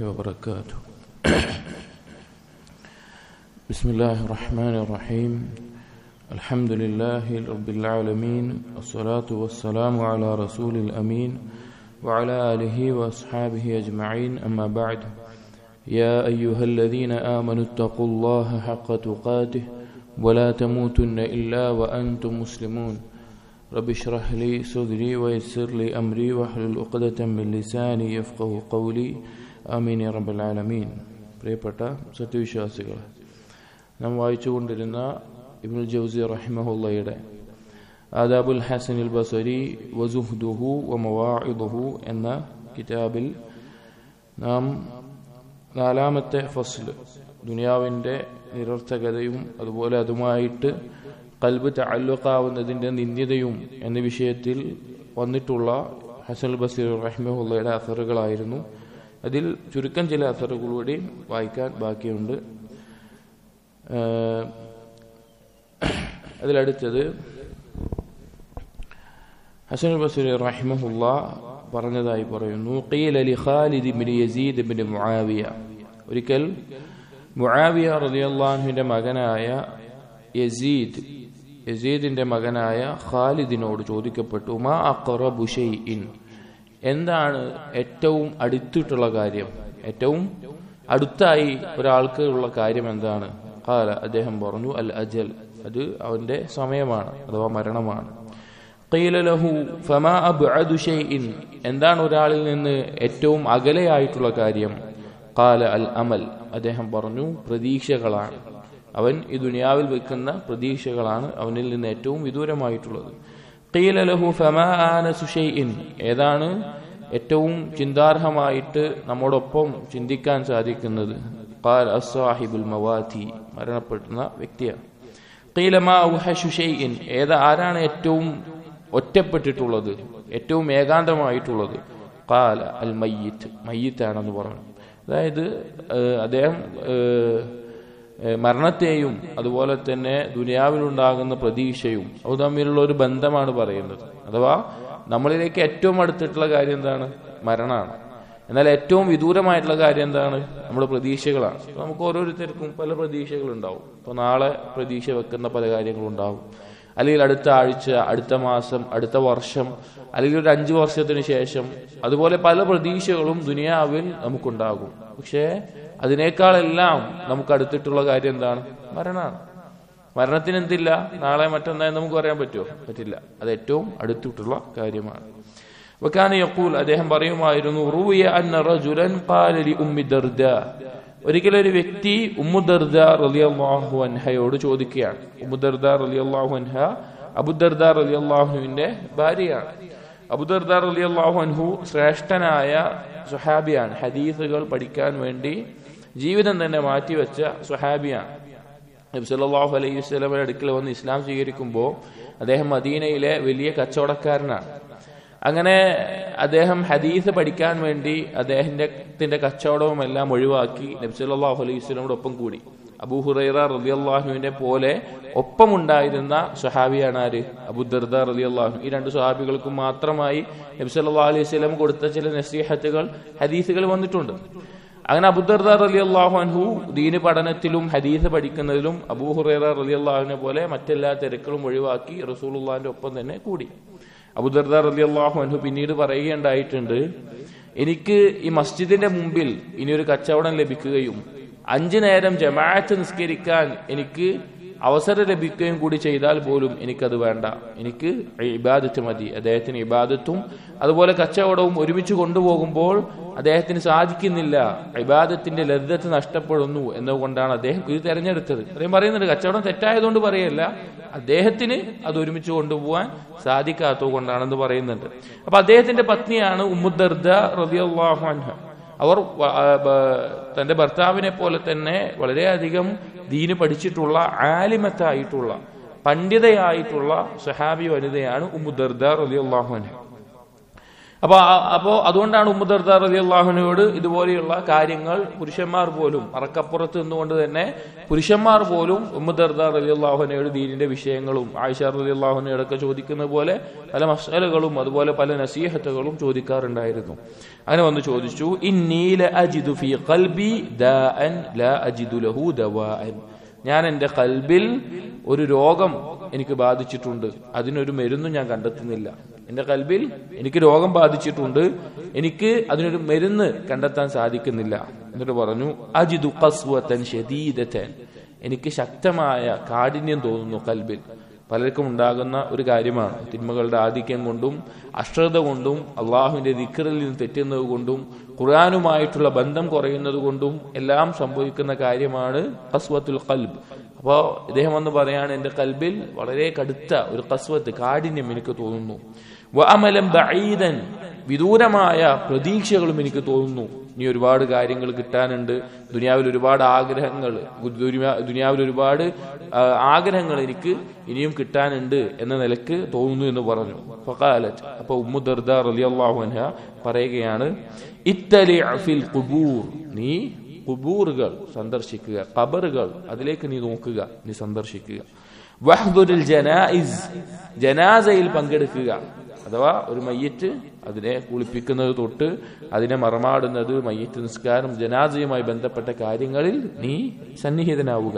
وبركاته بسم الله الرحمن الرحيم الحمد لله رب العالمين الصلاة والسلام على رسول الأمين وعلى آله وأصحابه أجمعين أما بعد يا أيها الذين آمنوا اتقوا الله حق تقاته ولا تموتن إلا وأنتم مسلمون رب اشرح لي صدري ويسر لي أمري واحلل عقدة من لساني يفقه قولي ആമീൻ യാ റബ്ബൽ ആലമീൻ പ്രിയപ്പെട്ട സത്യവിശ്വാസികൾ നാം വായിച്ചുകൊണ്ടിരുന്ന ഇബ്നുൽ ജൗസി റഹിമഹുള്ളയുടെ ആദാബുൽ ഹസനിൽ ബസരി വസുഹ്ദുഹു വ മവാഇദുഹു എന്ന കിതാബിൽ നാം നാലാമത്തെ ഫസ്ൽ ദുനിയാവിൻ്റെ നിരർത്ഥകതയും അതുപോലെ അതുമായിട്ട് കൽബ് തഅല്ലുഖാവുന്നതിൻ്റെ നിന്ദ്യതയും എന്ന വിഷയത്തിൽ വന്നിട്ടുള്ള ഹസൻ ബസീർ റഹിമഹുള്ളയുടെ അസറുകളായിരുന്നു അതിൽ ചുരുക്കം ചില അസറുകൾ കൂടി വായിക്കാൻ ബാക്കിയുണ്ട് അതിലടുത്തത് ഹസൻ ബസീർ റഹിമഹുല്ല പറഞ്ഞതായി പറയുന്നു ഖീൽ അലി ഖാലിദ് ഇബ്നു യസീദ് ഇബ്നു മുആവിയ ഒരിക്കൽ മുആവിയ റളിയല്ലാഹുവിന്റെ മകനായ യസീദ് യസീദിന്റെ മകനായ ഖാലിദിനോട് ചോദിക്കപ്പെട്ടു മാ അഖറബു ഷൈഇൻ എന്താണ് ഏറ്റവും അടുത്തിട്ടുള്ള കാര്യം ഏറ്റവും അടുത്തായി ഒരാൾക്ക് ഉള്ള കാര്യം എന്താണ് കാല അദ്ദേഹം പറഞ്ഞു അൽ അജൽ അത് അവന്റെ സമയമാണ് അഥവാ മരണമാണ് ലഹു ഫമാ അബ്അദു ഷൈഇൻ എന്താണ് ഒരാളിൽ നിന്ന് ഏറ്റവും അകലെയായിട്ടുള്ള കാര്യം കാല അൽ അമൽ അദ്ദേഹം പറഞ്ഞു പ്രതീക്ഷകളാണ് അവൻ ഈ ദുനിയാവിൽ വെക്കുന്ന പ്രതീക്ഷകളാണ് അവനിൽ നിന്ന് ഏറ്റവും വിദൂരമായിട്ടുള്ളത് ലഹു ഫമാ ആനസു ഷൈഇൻ ഏതാണ് ഏറ്റവും ചിന്താർഹമായിട്ട് നമ്മോടൊപ്പം ചിന്തിക്കാൻ സാധിക്കുന്നത് ഖാൽ അസ്സാഹിബുൽ മവാതി മരണപ്പെടുന്ന വ്യക്തിയാണ് ഖീലമാ ഉഹഷു ഷൈഇൻ ഏത് ആരാണ് ഏറ്റവും ഒറ്റപ്പെട്ടിട്ടുള്ളത് ഏറ്റവും ഏകാന്തമായിട്ടുള്ളത് ഖാല അൽ മയ്യിത്ത് മയ്യിത്താണെന്ന് പറഞ്ഞു അതായത് അദ്ദേഹം മരണത്തെയും അതുപോലെ തന്നെ ദുനിയാവിലുണ്ടാകുന്ന പ്രതീക്ഷയും അത് തമ്മിലുള്ള ഒരു ബന്ധമാണ് പറയുന്നത് അഥവാ നമ്മളിലേക്ക് ഏറ്റവും അടുത്തിട്ടുള്ള കാര്യം എന്താണ് മരണമാണ് എന്നാൽ ഏറ്റവും വിദൂരമായിട്ടുള്ള കാര്യം എന്താണ് നമ്മുടെ പ്രതീക്ഷകളാണ് നമുക്ക് ഓരോരുത്തർക്കും പല പ്രതീക്ഷകളുണ്ടാവും ഇപ്പോൾ നാളെ പ്രതീക്ഷ വെക്കുന്ന പല കാര്യങ്ങളുണ്ടാവും അല്ലെങ്കിൽ അടുത്ത ആഴ്ച അടുത്ത മാസം അടുത്ത വർഷം അല്ലെങ്കിൽ ഒരു അഞ്ചു വർഷത്തിന് ശേഷം അതുപോലെ പല പ്രതീക്ഷകളും ദുനിയാവിൽ നമുക്കുണ്ടാകും പക്ഷേ അതിനേക്കാളെല്ലാം നമുക്ക് അടുത്തിട്ടുള്ള കാര്യം എന്താണ് മരണമാണ് മരണത്തിന് എന്തില്ല നാളെ മറ്റൊന്നായി നമുക്ക് പറയാൻ പറ്റുമോ പറ്റില്ല അത് ഏറ്റവും അടുത്തിട്ടുള്ള കാര്യമാണ് വക്കാന യക്കൂൽ അദ്ദേഹം പറയുമായിരുന്നു റൂയ അന്ന റജുലൻ ഖാല ലി ഉമ്മി ദർദ ഒരിക്കലും ഒരു വ്യക്തി ഉമ്മു ദർദ റളിയല്ലാഹു അൻഹയോട് ചോദിക്കുകയാണ് ഉമ്മു ദർദ റളിയല്ലാഹു അൻഹ അബുദർദ റളിയല്ലാഹുവിന്റെ ഭാര്യയാണ് അബുദർദ റളിയല്ലാഹു അൻഹു ശ്രേഷ്ഠനായ സുഹാബിയാണ് ഹദീസുകൾ പഠിക്കാൻ വേണ്ടി ജീവിതം തന്നെ മാറ്റിവെച്ച സുഹാബിയാണ് നബി സല്ലല്ലാഹു അലൈഹി വസല്ലമയുടെ അടുക്കൽ വന്ന് ഇസ്ലാം സ്വീകരിക്കുമ്പോൾ അദ്ദേഹം മദീനയിലെ വലിയ കച്ചവടക്കാരനാണ് അങ്ങനെ അദ്ദേഹം ഹദീസ് പഠിക്കാൻ വേണ്ടി അദ്ദേഹത്തിന്റെ കച്ചവടവും എല്ലാം ഒഴിവാക്കി നബി സല്ലല്ലാഹു അലൈഹി വസല്ലമയുടെ ഒപ്പം കൂടി അബൂ ഹുറൈറ റളിയല്ലാഹുവിനെ പോലെ ഒപ്പമുണ്ടായിരുന്ന സ്വഹാബിയാണ് ആര് അബുദർദ റളിയല്ലാഹു ഈ രണ്ട് സ്വഹാബികൾക്കും മാത്രമായി നബി സല്ലല്ലാഹു അലൈഹി വസല്ലം കൊടുത്ത ചില നസീഹത്തുകൾ ഹദീസുകൾ വന്നിട്ടുണ്ട് അങ്ങനെ അബുദർദ റലി അള്ളാഹു അൻഹു ദീന് പഠനത്തിലും ഹദീസ് പഠിക്കുന്നതിലും അബൂഹുറേറ റലി അള്ളാഹുവിനെ പോലെ മറ്റെല്ലാ തിരക്കുകളും ഒഴിവാക്കി റസൂലുള്ളാന്റെ ഒപ്പം തന്നെ കൂടി അബുദർദ റലി അള്ളാഹു അൻഹു പിന്നീട് പറയുകയുണ്ടായിട്ടുണ്ട് എനിക്ക് ഈ മസ്ജിദിന്റെ മുമ്പിൽ ഇനി ഒരു കച്ചവടം ലഭിക്കുകയും അഞ്ചു നേരം ജമാഅത്ത് നിസ്കരിക്കാൻ എനിക്ക് അവസരം ലഭിക്കുകയും കൂടി ചെയ്താൽ പോലും എനിക്കത് വേണ്ട എനിക്ക് ഇബാദത്ത് മതി അദ്ദേഹത്തിന് ഇബാദത്തും അതുപോലെ കച്ചവടവും ഒരുമിച്ച് കൊണ്ടുപോകുമ്പോൾ അദ്ദേഹത്തിന് സാധിക്കുന്നില്ല ഇബാദത്തിന്റെ ലദ്ദത്ത് നഷ്ടപ്പെടുന്നു എന്നുകൊണ്ടാണ് അദ്ദേഹം ഇത് തെരഞ്ഞെടുത്തത് അദ്ദേഹം പറയുന്നുണ്ട് കച്ചവടം തെറ്റായതുകൊണ്ട് പറയല്ല അദ്ദേഹത്തിന് അത് ഒരുമിച്ച് കൊണ്ടുപോകാൻ സാധിക്കാത്തത് കൊണ്ടാണെന്ന് പറയുന്നുണ്ട് അപ്പൊ അദ്ദേഹത്തിന്റെ പത്നിയാണ് ഉമ്മുദർദ റബിയാഹു അൻഹ അവർ തന്റെ ഭർത്താവിനെ പോലെ തന്നെ വളരെയധികം ദീന് പഠിച്ചിട്ടുള്ള ആലിമത്തായിട്ടുള്ള പണ്ഡിതയായിട്ടുള്ള സഹാബി വനിതയാണ് ഉമ്മുദർദ റലി അള്ളാഹു അപ്പൊ ആ- അപ്പോ അതുകൊണ്ടാണ് ഉമ്മദർദാർ റലി അള്ളാഹുനോട് ഇതുപോലെയുള്ള കാര്യങ്ങൾ പുരുഷന്മാർ പോലും അറക്കപ്പുറത്ത് നിന്നുകൊണ്ട് തന്നെ പുരുഷന്മാർ പോലും ഉമ്മദർദാർ റലി അള്ളാഹുനയോട് ദീനിന്റെ വിഷയങ്ങളും ആയിഷ റലി അള്ളാഹുനയോടൊക്കെ ചോദിക്കുന്ന പോലെ പല മസലകളും അതുപോലെ പല നസീഹത്തുകളും ചോദിക്കാറുണ്ടായിരുന്നു അങ്ങനെ വന്ന് ചോദിച്ചു ഇന്നീല അജിദു ഫി ഖൽബി ദാഅൻ ലാ അജിദു ലഹു ദവാഅൻ ഞാൻ എൻ്റെ കൽബിൽ ഒരു രോഗം എനിക്ക് ബാധിച്ചിട്ടുണ്ട് അതിനൊരു മരുന്നും ഞാൻ കണ്ടെത്തുന്നില്ല എൻ്റെ കൽബിൽ എനിക്ക് രോഗം ബാധിച്ചിട്ടുണ്ട് എനിക്ക് അതിനൊരു മരുന്ന് കണ്ടെത്താൻ സാധിക്കുന്നില്ല എന്നിട്ട് പറഞ്ഞു അജിദു ഖസ്വതൻ ഷദീദതൻ എനിക്ക് ശക്തമായ കാഠിന്യം തോന്നുന്നു കൽബിൽ പലർക്കും ഉണ്ടാകുന്ന ഒരു കാര്യമാണ് തിന്മകളുടെ ആധിക്യം കൊണ്ടും അശ്രദ്ധ കൊണ്ടും അള്ളാഹുവിന്റെ ദിക്കറിൽ നിന്ന് തെറ്റുന്നത് കൊണ്ടും ഖുർആാനുമായിട്ടുള്ള ബന്ധം കുറയുന്നത് കൊണ്ടും എല്ലാം സംഭവിക്കുന്ന കാര്യമാണ് കസ്വത്തുൽ കൽബ് അപ്പോ ഇദ്ദേഹം വന്ന് പറയാണ് എന്റെ കൽബിൽ വളരെ കടുത്ത ഒരു കസ്വത്ത് കാഠിന്യം എനിക്ക് തോന്നുന്നു വഅമലം ബഈദൻ വിദൂരമായ പ്രതീക്ഷകളും എനിക്ക് തോന്നുന്നു ഇനി ഒരുപാട് കാര്യങ്ങൾ കിട്ടാനുണ്ട് ദുനിയാവിൽ ഒരുപാട് ആഗ്രഹങ്ങൾ ദുനിയാ- ദുനിയാവിൽ ഒരുപാട് ആ, ആഗ്രഹങ്ങൾ എനിക്ക് ഇനിയും കിട്ടാനുണ്ട് എന്ന നിലക്ക് തോന്നുന്നു എന്ന് പറഞ്ഞു ഫഖാലത്ത് അപ്പൊ ഉമ്മു ദർദ റളിയല്ലാഹു അൻഹ പറയുകയാണ് ഇത്തലി ഫിൽ ഖുബൂർ നീ കുബൂറുകൾ സന്ദർശിക്കുക ഖബറുകൾ അതിലേക്ക് നീ നോക്കുക നീ സന്ദർശിക്കുക വഹ്ദുരിൽ ജനായിസ് ജനാസയിൽ പങ്കെടുക്കുക അഥവാ ഒരു മയ്യറ്റ് അതിനെ കുളിപ്പിക്കുന്നത് തൊട്ട് അതിനെ മറമാടുന്നത് മയ്യറ്റ് നിസ്കാരം ജനാസയുമായി ബന്ധപ്പെട്ട കാര്യങ്ങളിൽ നീ സന്നിഹിതനാവുക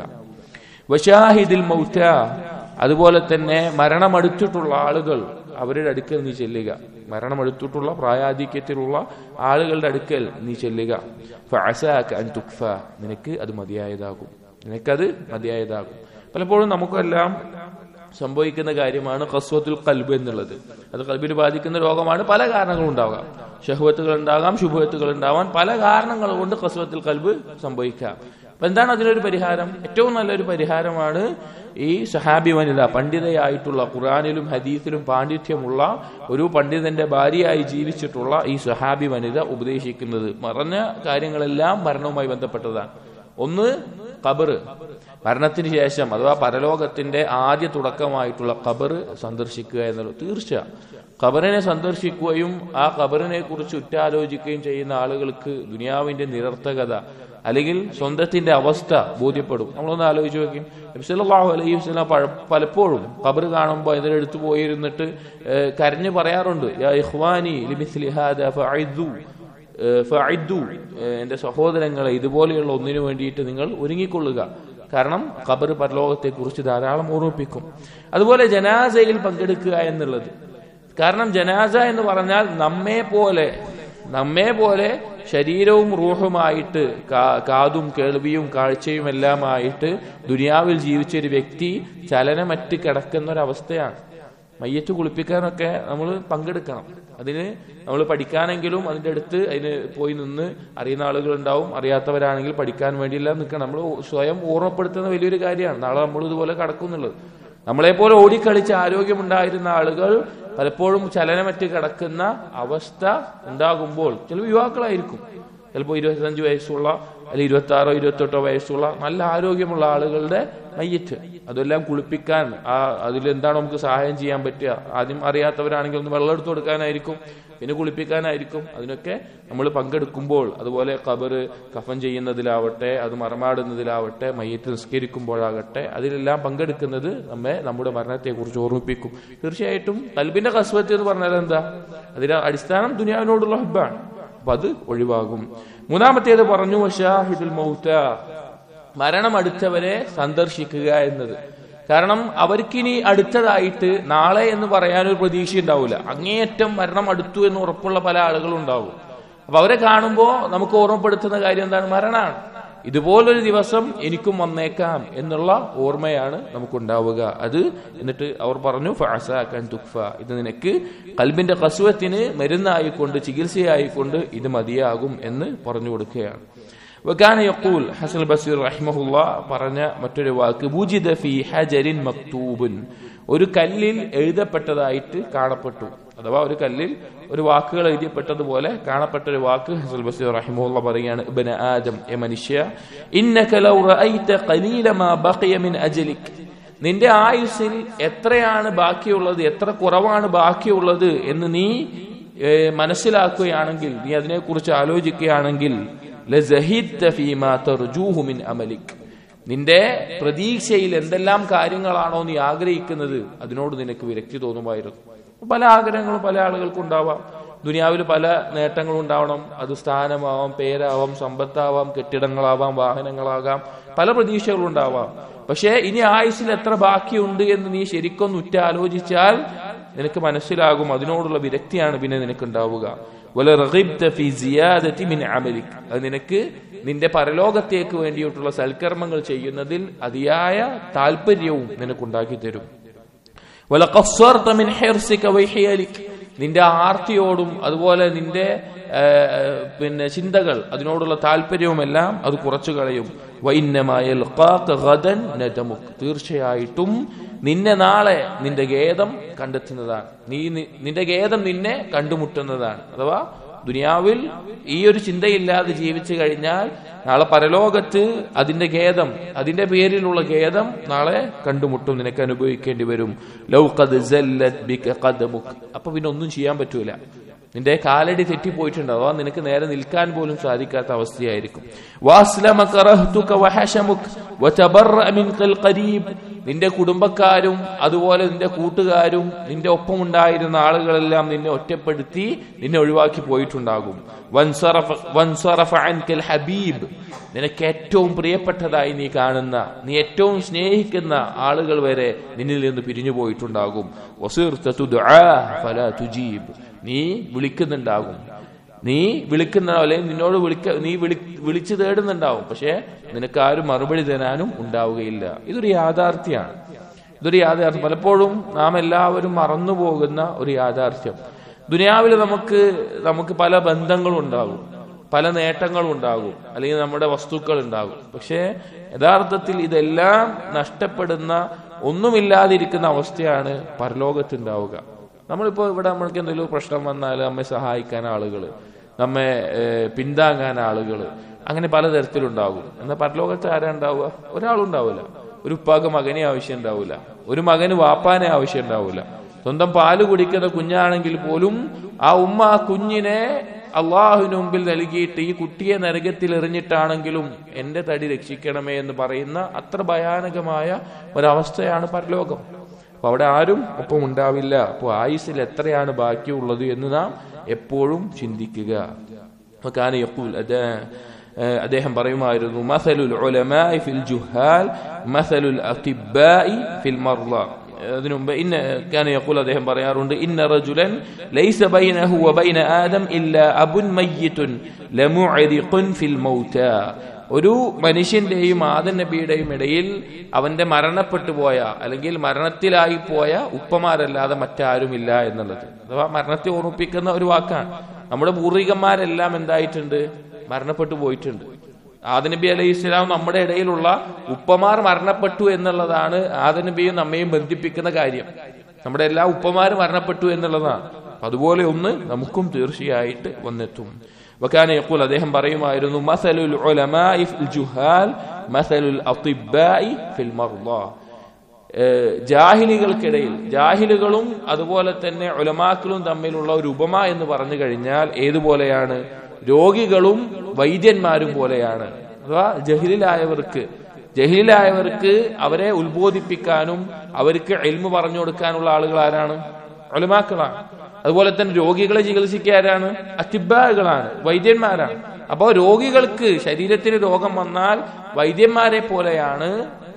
വഷാഹിദിൽ മൗറ്റ അതുപോലെ തന്നെ മരണമടുത്തിട്ടുള്ള ആളുകൾ അവരുടെ അടുക്കൽ നീ ചെല്ലുക മരണമടുത്തിട്ടുള്ള പ്രായാധിക്യത്തിലുള്ള ആളുകളുടെ അടുക്കൽ നീ ചെല്ലുക ഫഅസാക അൻ തുക്ഫ നിനക്ക് അത് മതിയായതാകും നിനക്കത് മതിയായതാകും പലപ്പോഴും നമുക്കെല്ലാം സംഭവിക്കുന്ന കാര്യമാണ് ഖസ്വത്തുൽ കൽബ് എന്നുള്ളത് അത് കൽബിന് ബാധിക്കുന്ന രോഗമാണ് പല കാരണങ്ങളും ഉണ്ടാകാം ഷഹ്വത്തുകൾ ഉണ്ടാകാം ശുഭത്തുകൾ ഉണ്ടാവാൻ പല കാരണങ്ങൾ കൊണ്ട് ഖസ്വത്തുൽ കൽബ് സംഭവിക്കാം അപ്പൊ എന്താണ് അതിനൊരു പരിഹാരം ഏറ്റവും നല്ലൊരു പരിഹാരമാണ് ഈ സഹാബി വനിത പണ്ഡിതയായിട്ടുള്ള ഖുറാനിലും ഹദീസിലും പാണ്ഡിത്യമുള്ള ഒരു പണ്ഡിതന്റെ ഭാര്യയായി ജീവിച്ചിട്ടുള്ള ഈ സഹാബി വനിത ഉപദേശിക്കുന്നത് മറഞ്ഞ കാര്യങ്ങളെല്ലാം മരണവുമായി ബന്ധപ്പെട്ടതാണ് ഒന്ന് ഖബറ് മരണത്തിന് ശേഷം അഥവാ പരലോകത്തിന്റെ ആദ്യ തുടക്കമായിട്ടുള്ള ഖബറ് സന്ദർശിക്കുക എന്നുള്ളത് തീർച്ച ഖബറിനെ സന്ദർശിക്കുകയും ആ ഖബറിനെ കുറിച്ച് ഉറ്റാലോചിക്കുകയും ചെയ്യുന്ന ആളുകൾക്ക് ദുനിയാവിന്റെ നിരർത്ഥകത അല്ലെങ്കിൽ സ്വന്തത്തിന്റെ അവസ്ഥ ബോധ്യപ്പെടും നമ്മളൊന്ന് ആലോചിച്ച് നോക്കും നബിസല്ലാഹു അലൈഹി വസ്ലാം പലപ്പോഴും ഖബർ കാണുമ്പോൾ ഇതിനടുത്ത് പോയിരുന്നിട്ട് ഏഹ്, കരഞ്ഞു പറയാറുണ്ട് യാ ഇഖ്വാനി ലിമിസ്ലി ഹാദാ ഫഅഇദ്ദു ഏഹ് ഫഅഇദ്ദു ഏഹ് എന്റെ സഹോദരങ്ങളെ ഇതുപോലെയുള്ള ഒന്നിനു വേണ്ടിയിട്ട് നിങ്ങൾ ഒരുങ്ങിക്കൊള്ളുക കാരണം ഖബർ പരലോകത്തെ കുറിച്ച് ധാരാളം ഓർമ്മിപ്പിക്കും അതുപോലെ ജനാസയിൽ പങ്കെടുക്കുക എന്നുള്ളത് കാരണം ജനാസ എന്ന് പറഞ്ഞാൽ നമ്മെ പോലെ നമ്മെ പോലെ ശരീരവും റൂഹുമായിട്ട് കാ- കാതും കേൾവിയും കാഴ്ചയും എല്ലാമായിട്ട് ദുനിയാവിൽ ജീവിച്ച ഒരു വ്യക്തി ചലനമറ്റ് കിടക്കുന്ന ഒരവസ്ഥയാണ് മയ്യത്ത് കുളിപ്പിക്കാനൊക്കെ നമ്മൾ പങ്കെടുക്കണം അതിന് നമ്മൾ പഠിക്കാനെങ്കിലും അതിന്റെ അടുത്ത് അതിന് പോയി നിന്ന് അറിയുന്ന ആളുകൾ ഉണ്ടാവും അറിയാത്തവരാണെങ്കിൽ പഠിക്കാൻ വേണ്ടിയില്ല നിൽക്കണം നമ്മൾ സ്വയം ഓർമ്മപ്പെടുത്തുന്ന വലിയൊരു കാര്യമാണ് നാളെ നമ്മൾ ഇതുപോലെ കടക്കുന്നുള്ളത് നമ്മളെപ്പോലെ ഓടിക്കളിച്ച് ആരോഗ്യമുണ്ടായിരുന്ന ആളുകൾ പലപ്പോഴും ചലനമറ്റ് കിടക്കുന്ന അവസ്ഥ ഉണ്ടാകുമ്പോൾ ചില യുവാക്കളായിരിക്കും ചിലപ്പോൾ ഇരുപത്തഞ്ച് വയസ്സുള്ള അല്ലെങ്കിൽ ഇരുപത്തി ആറോ ഇരുപത്തെട്ടോ വയസ്സുള്ള നല്ല ആരോഗ്യമുള്ള ആളുകളുടെ മയ്യറ്റ് അതെല്ലാം കുളിപ്പിക്കാൻ ആ അതിലെന്താണ് നമുക്ക് സഹായം ചെയ്യാൻ പറ്റുക ആദ്യം അറിയാത്തവരാണെങ്കിൽ ഒന്ന് വെള്ളം എടുത്തു കൊടുക്കാനായിരിക്കും പിന്നെ കുളിപ്പിക്കാനായിരിക്കും അതിനൊക്കെ നമ്മൾ പങ്കെടുക്കുമ്പോൾ അതുപോലെ കബറ് കഫൻ ചെയ്യുന്നതിലാവട്ടെ അത് മറമാടുന്നതിലാവട്ടെ മയ്യത്ത് നിസ്കരിക്കുമ്പോഴാകട്ടെ അതിലെല്ലാം പങ്കെടുക്കുന്നത് നമ്മെ നമ്മുടെ മരണത്തെക്കുറിച്ച് ഓർമ്മിപ്പിക്കും തീർച്ചയായിട്ടും കൽബിന്റെ കസ്വത്ത് എന്ന് പറഞ്ഞാൽ എന്താ അതിന്റെ അടിസ്ഥാനം ദുനിയാവിനോടുള്ള ഹബ്ബാണ് അപ്പൊ അത് ഒഴിവാകും മൂന്നാമത്തേത് പറഞ്ഞു വഷാഹിദുൽ മൗത്ത മരണം അടുത്തവരെ സന്ദർശിക്കുക എന്നത് കാരണം അവർക്കിനി അടുത്തതായിട്ട് നാളെ എന്ന് പറയാനൊരു പ്രതീക്ഷ ഉണ്ടാവില്ല അങ്ങേയറ്റം മരണം അടുത്തു എന്ന് ഉറപ്പുള്ള പല ആളുകളും ഉണ്ടാവും അപ്പൊ അവരെ കാണുമ്പോൾ നമുക്ക് ഓർമ്മപ്പെടുത്തുന്ന കാര്യം എന്താണ് മരണമാണ് ഇതുപോലൊരു ദിവസം എനിക്കും വന്നേക്കാം എന്നുള്ള ഓർമ്മയാണ് നമുക്കുണ്ടാവുക അത് എന്നിട്ട് അവർ പറഞ്ഞു ഫഅസാക്കാൻ തുക്ഫ ഇത് നിനക്ക് കൽബിന്റെ കസുവത്തിന് മരുന്നായിക്കൊണ്ട് ചികിത്സയായിക്കൊണ്ട് ഇത് മതിയാകും എന്ന് പറഞ്ഞു കൊടുക്കുകയാണ് وكان يقول حسن البصري رحمه الله പറഞ്ഞ മറ്റൊരു വാക്ക് ബുജിദ ഫി ഹജരിൻ മക്തൂബുൻ ഒരു കല്ലിൽ എഴുതപ്പെട്ടതായിട്ട് കാണപ്പെട്ടു അഥവാ ഒരു കല്ലിൽ ഒരു വാക്കുകൾ എഴുതിയപ്പെട്ടതുപോലെ കാണപ്പെട്ട ഒരു വാക്ക് ഹസൽ ബസീർ റഹിമുള്ള പറയുകയാണ് ഇബ്ന ആദം എ മനുഷ്യ ഇന്നക ലൗ റഅയ്ത ഖലീല മാ ബഖിയ മിൻ അജലിക് നിന്റെ ആയുസ്സിൽ എത്രയാണ് ബാക്കിയുള്ളത് എത്ര കുറവാണ് ബാക്കിയുള്ളത് എന്ന് നീ ഏ, മനസ്സിലാക്കുകയാണെങ്കിൽ നീ അതിനെക്കുറിച്ച് ആലോചിക്കുകയാണെങ്കിൽ ലസഹിദ്ത ഫീമാ തർജൂഹു മിൻ അമലിക് നിന്റെ പ്രതീക്ഷയിൽ എന്തെല്ലാം കാര്യങ്ങളാണോ നീ ആഗ്രഹിക്കുന്നത് അതിനോട് നിനക്ക് വിരക്തി തോന്നുമായിരുന്നു പല ആഗ്രഹങ്ങളും പല ആളുകൾക്കും ഉണ്ടാവാം ദുനിയാവിൽ പല നേട്ടങ്ങളും ഉണ്ടാവണം അത് സ്ഥാനമാവാം പേരാവാം സമ്പത്താവാം കെട്ടിടങ്ങളാവാം വാഹനങ്ങളാകാം പല പ്രതീക്ഷകളും ഉണ്ടാവാം പക്ഷേ ഇനി ആയുസ്സിൽ എത്ര ബാക്കിയുണ്ട് എന്ന് നീ ശരിക്കൊന്ന് ഉറ്റാലോചിച്ചാൽ നിനക്ക് മനസ്സിലാകും അതിനോടുള്ള വിരക്തിയാണ് പിന്നെ നിനക്ക് ഉണ്ടാവുക വല റഗിബ്ത ഫി സിയാദതി മിൻ അമലിക് അത് നിനക്ക് നിന്റെ പരലോകത്തേക്ക് വേണ്ടിയിട്ടുള്ള സൽക്കർമ്മങ്ങൾ ചെയ്യുന്നതിൽ അതിയായ താല്പര്യവും നിനക്കുണ്ടാക്കി തരും വല ഖസ്സർത മിൻ ഹിർസിക വഹിയലിക് നിന്റെ ആർത്തിയോടും അതുപോലെ നിന്റെ ആ, പിന്നെ ചിന്തകൾ അതിനോടുള്ള താല്പര്യവുമെല്ലാം അത് കുറച്ചു കളയും വൈന്നമായ നദമുക് തീർച്ചയായിട്ടും നിന്നെ നാളെ നിന്റെ ഖേദം കണ്ടെത്തുന്നതാണ് നീ നി- നിന്റെ ഖേദം നിന്നെ കണ്ടുമുട്ടുന്നതാണ് അഥവാ ദുനിയാവിൽ ഈ ഒരു ചിന്തയില്ലാതെ ജീവിച്ചു കഴിഞ്ഞാൽ നാളെ പരലോകത്ത് അതിന്റെ ഖേദം അതിന്റെ പേരിലുള്ള ഖേദം നാളെ കണ്ടുമുട്ടും നിനക്ക് അനുഭവിക്കേണ്ടി വരും ലൗ ഖദ് സല്ലത് ബിക ഖദമുക് അപ്പൊ പിന്നെ ഒന്നും ചെയ്യാൻ പറ്റൂല നിന്റെ കാലടി തെറ്റിപ്പോയിട്ടുണ്ട് അഥവാ നിനക്ക് നേരെ നിൽക്കാൻ പോലും സാധിക്കാത്ത അവസ്ഥയായിരിക്കും വാസ്ലമക റഹ്തുക വഹശമുക് വതബറഅ മിൻകൽ ഖരീബ് നിന്റെ കുടുംബക്കാരും അതുപോലെ നിന്റെ കൂട്ടുകാരും നിന്റെ ഒപ്പം ഉണ്ടായിരുന്ന ആളുകളെല്ലാം നിന്നെ ഒറ്റപ്പെടുത്തി നിന്നെ ഒഴിവാക്കി പോയിട്ടുണ്ടാകും വൻസറഫ വൻസറഫ അൻകൽ ഹബീബ് നിനക്ക് ഏറ്റവും പ്രിയപ്പെട്ടതായി നീ കാണുന്ന നീ ഏറ്റവും സ്നേഹിക്കുന്ന ആളുകൾ വരെ നിന്നിൽ നിന്ന് പിരിഞ്ഞു പോയിട്ടുണ്ടാകും വസീർത തുദ്ആ ഫലാ തുജീബ് നീ വിളിക്കുന്നുണ്ടാകും നീ വിളിക്കുന്ന അല്ലെങ്കിൽ നിന്നോട് വിളിക്ക നീ വിളി വിളിച്ചു തേടുന്നുണ്ടാവും പക്ഷെ നിനക്ക് ആരും മറുപടി തരാനും ഉണ്ടാവുകയില്ല ഇതൊരു യാഥാർത്ഥ്യമാണ് ഇതൊരു യാഥാർത്ഥ്യം പലപ്പോഴും നാം എല്ലാവരും മറന്നു പോകുന്ന ഒരു യാഥാർത്ഥ്യം ദുനിയാവിൽ നമുക്ക് നമുക്ക് പല ബന്ധങ്ങളും ഉണ്ടാകും പല നേട്ടങ്ങളും ഉണ്ടാകും അല്ലെങ്കിൽ നമ്മുടെ വസ്തുക്കൾ ഉണ്ടാകും പക്ഷേ യഥാർത്ഥത്തിൽ ഇതെല്ലാം നഷ്ടപ്പെടുന്ന ഒന്നുമില്ലാതിരിക്കുന്ന അവസ്ഥയാണ് പരലോകത്തുണ്ടാവുക നമ്മളിപ്പോ ഇവിടെ നമ്മൾക്ക് എന്തെങ്കിലും പ്രശ്നം വന്നാൽ നമ്മെ സഹായിക്കാൻ ആളുകൾ നമ്മെ ഏഹ്, പിന്താങ്ങാൻ ആളുകൾ അങ്ങനെ പലതരത്തിലുണ്ടാകും എന്നാൽ പരലോകത്ത് ആരാ ഉണ്ടാവുക ഒരാളുണ്ടാവില്ല ഒരു ഉപ്പാക്ക് മകനെ ആവശ്യം ഉണ്ടാവില്ല ഒരു മകന് വാപ്പാനെ ആവശ്യം ഉണ്ടാവില്ല സ്വന്തം പാല് കുടിക്കുന്ന കുഞ്ഞാണെങ്കിൽ പോലും ആ ഉമ്മ ആ കുഞ്ഞിനെ അള്ളാഹുവിന് മുമ്പിൽ നൽകിയിട്ട് ഈ കുട്ടിയെ നരകത്തിൽ എറിഞ്ഞിട്ടാണെങ്കിലും എന്റെ തടി രക്ഷിക്കണമേ എന്ന് പറയുന്ന അത്ര ഭയാനകമായ ഒരവസ്ഥയാണ് പരലോകം അപ്പൊ അവിടെ ആരും ഒപ്പം ഉണ്ടാവില്ല അപ്പോൾ ആയുസ്സിൽ എത്രയാണ് ബാക്കിയുള്ളത് എന്ന് നാം എപ്പോഴും ചിന്തിക്കുക وكان يقول أدا- آه، അദ്ദേഹം പറയുമായിരുന്നു മസലുൽ ഉലമാഇ ഫിൽ ജുഹാൽ മസലുൽ അത്തിബാഇ ഫിൽ മർള അതിനു മുമ്പ് ഇന്ന كان يقول അദ്ദേഹം പറയാറുണ്ട് ഇന്ന റജുലൻ ലൈസ ബൈനഹു വബൈന ആദം ഇല്ല അബുൻ മയ്യിത്തുൻ ലമുഅദിഖുൻ ഫിൽ മൗതാ ഒരു മനുഷ്യന്റെയും ആദൻ നബിയുടെയും ഇടയിൽ അവന്റെ മരണപ്പെട്ടു പോയ അല്ലെങ്കിൽ മരണത്തിലായി പോയ ഉപ്പമാരല്ലാതെ മറ്റാരുമില്ല എന്നുള്ളത് അഥവാ മരണത്തെ ഓർമ്മിപ്പിക്കുന്ന ഒരു വാക്കാണ് നമ്മുടെ പൂർവികന്മാരെല്ലാം എന്തായിട്ടുണ്ട് മരണപ്പെട്ടു പോയിട്ടുണ്ട് ആദനബി അലൈഹി ഇസ്ലാം നമ്മുടെ ഇടയിലുള്ള ഉപ്പമാർ മരണപ്പെട്ടു എന്നുള്ളതാണ് ആദനബിയും നമ്മയും ബന്ധിപ്പിക്കുന്ന കാര്യം നമ്മുടെ എല്ലാ ഉപ്പമാരും മരണപ്പെട്ടു എന്നുള്ളതാണ് അപ്പൊ അതുപോലെ ഒന്ന് നമുക്കും തീർച്ചയായിട്ട് വന്നെത്തും وكان يقول അദ്ദേഹം പറയുമായിരുന്നു مثل العلماء في الجهال مثل الأطباء في المرضى ഏഹ് ജാഹിലികൾക്കിടയിൽ ജാഹിലുകളും അതുപോലെ തന്നെ ഉലമാക്കളും തമ്മിലുള്ള ഒരു ഉപമ എന്ന് പറഞ്ഞു കഴിഞ്ഞാൽ ഏതുപോലെയാണ് രോഗികളും വൈദ്യന്മാരും പോലെയാണ് അഥവാ ജഹിലിലായവർക്ക് ജഹിലിലായവർക്ക് അവരെ ഉത്ബോധിപ്പിക്കാനും അവർക്ക് എൽമു പറഞ്ഞു കൊടുക്കാനുള്ള ആളുകൾ ആരാണ് ഒലമാക്കളാണ് അതുപോലെ തന്നെ രോഗികളെ ചികിത്സിക്കാരാണ് അത്തിബാകളാണ് വൈദ്യന്മാരാണ് അപ്പോൾ രോഗികൾക്ക് ശരീരത്തിന് രോഗം വന്നാൽ വൈദ്യന്മാരെ പോലെയാണ്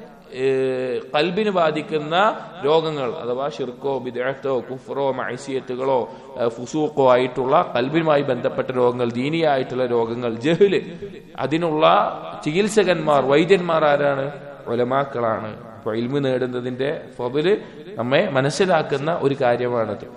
ഏഹ്, കൽബിന് ബാധിക്കുന്ന രോഗങ്ങൾ അഥവാ ഷിർക്കോ ബിദഅത്തോ കുഫറോ മൈസിയത്തുകളോ ഏഹ്, ഫുസൂക്കോ ആയിട്ടുള്ള കൽബിനുമായി ബന്ധപ്പെട്ട രോഗങ്ങൾ ദീനിയായിട്ടുള്ള രോഗങ്ങൾ ജഹ്ല് അതിനുള്ള ചികിത്സകന്മാർ വൈദ്യന്മാർ ആരാണ് ഒലമാക്കളാണ് അപ്പൊ ഇൽമു നേടുന്നതിന്റെ ഫതില് നമ്മെ മനസ്സിലാക്കുന്ന ഒരു കാര്യമാണത്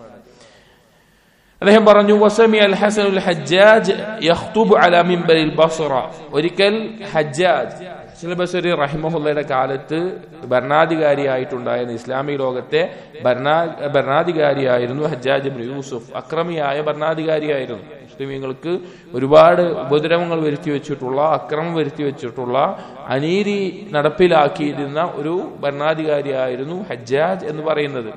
അദ്ദേഹം പറഞ്ഞു വസമി അൽ ഹസൻ ഹജ്ജാജ് യഖ്തുബ് അല മിംബരിൽ ബസ്റ ഒരിക്കൽ ഹജ്ജാജ് ഹസൻ ബസരി റഹിമഹുല്ലയുടെ കാലത്ത് ഭരണാധികാരിയായിട്ടുണ്ടായിരുന്ന ഇസ്ലാമിക ലോകത്തെ ഭരണാ ഭരണാധികാരിയായിരുന്നു ഹജ്ജാജ് ഇബ്നു യൂസുഫ് അക്രമിയായ ഭരണാധികാരിയായിരുന്നു മുസ്ലിമീങ്ങൾക്ക് ഒരുപാട് ഉപദ്രവങ്ങൾ വരുത്തി വെച്ചിട്ടുള്ള അക്രമം വരുത്തി വെച്ചിട്ടുള്ള അനീതി നടപ്പിലാക്കിയിരുന്ന ഒരു ഭരണാധികാരിയായിരുന്നു ഹജ്ജാജ് എന്ന് പറയുന്നത്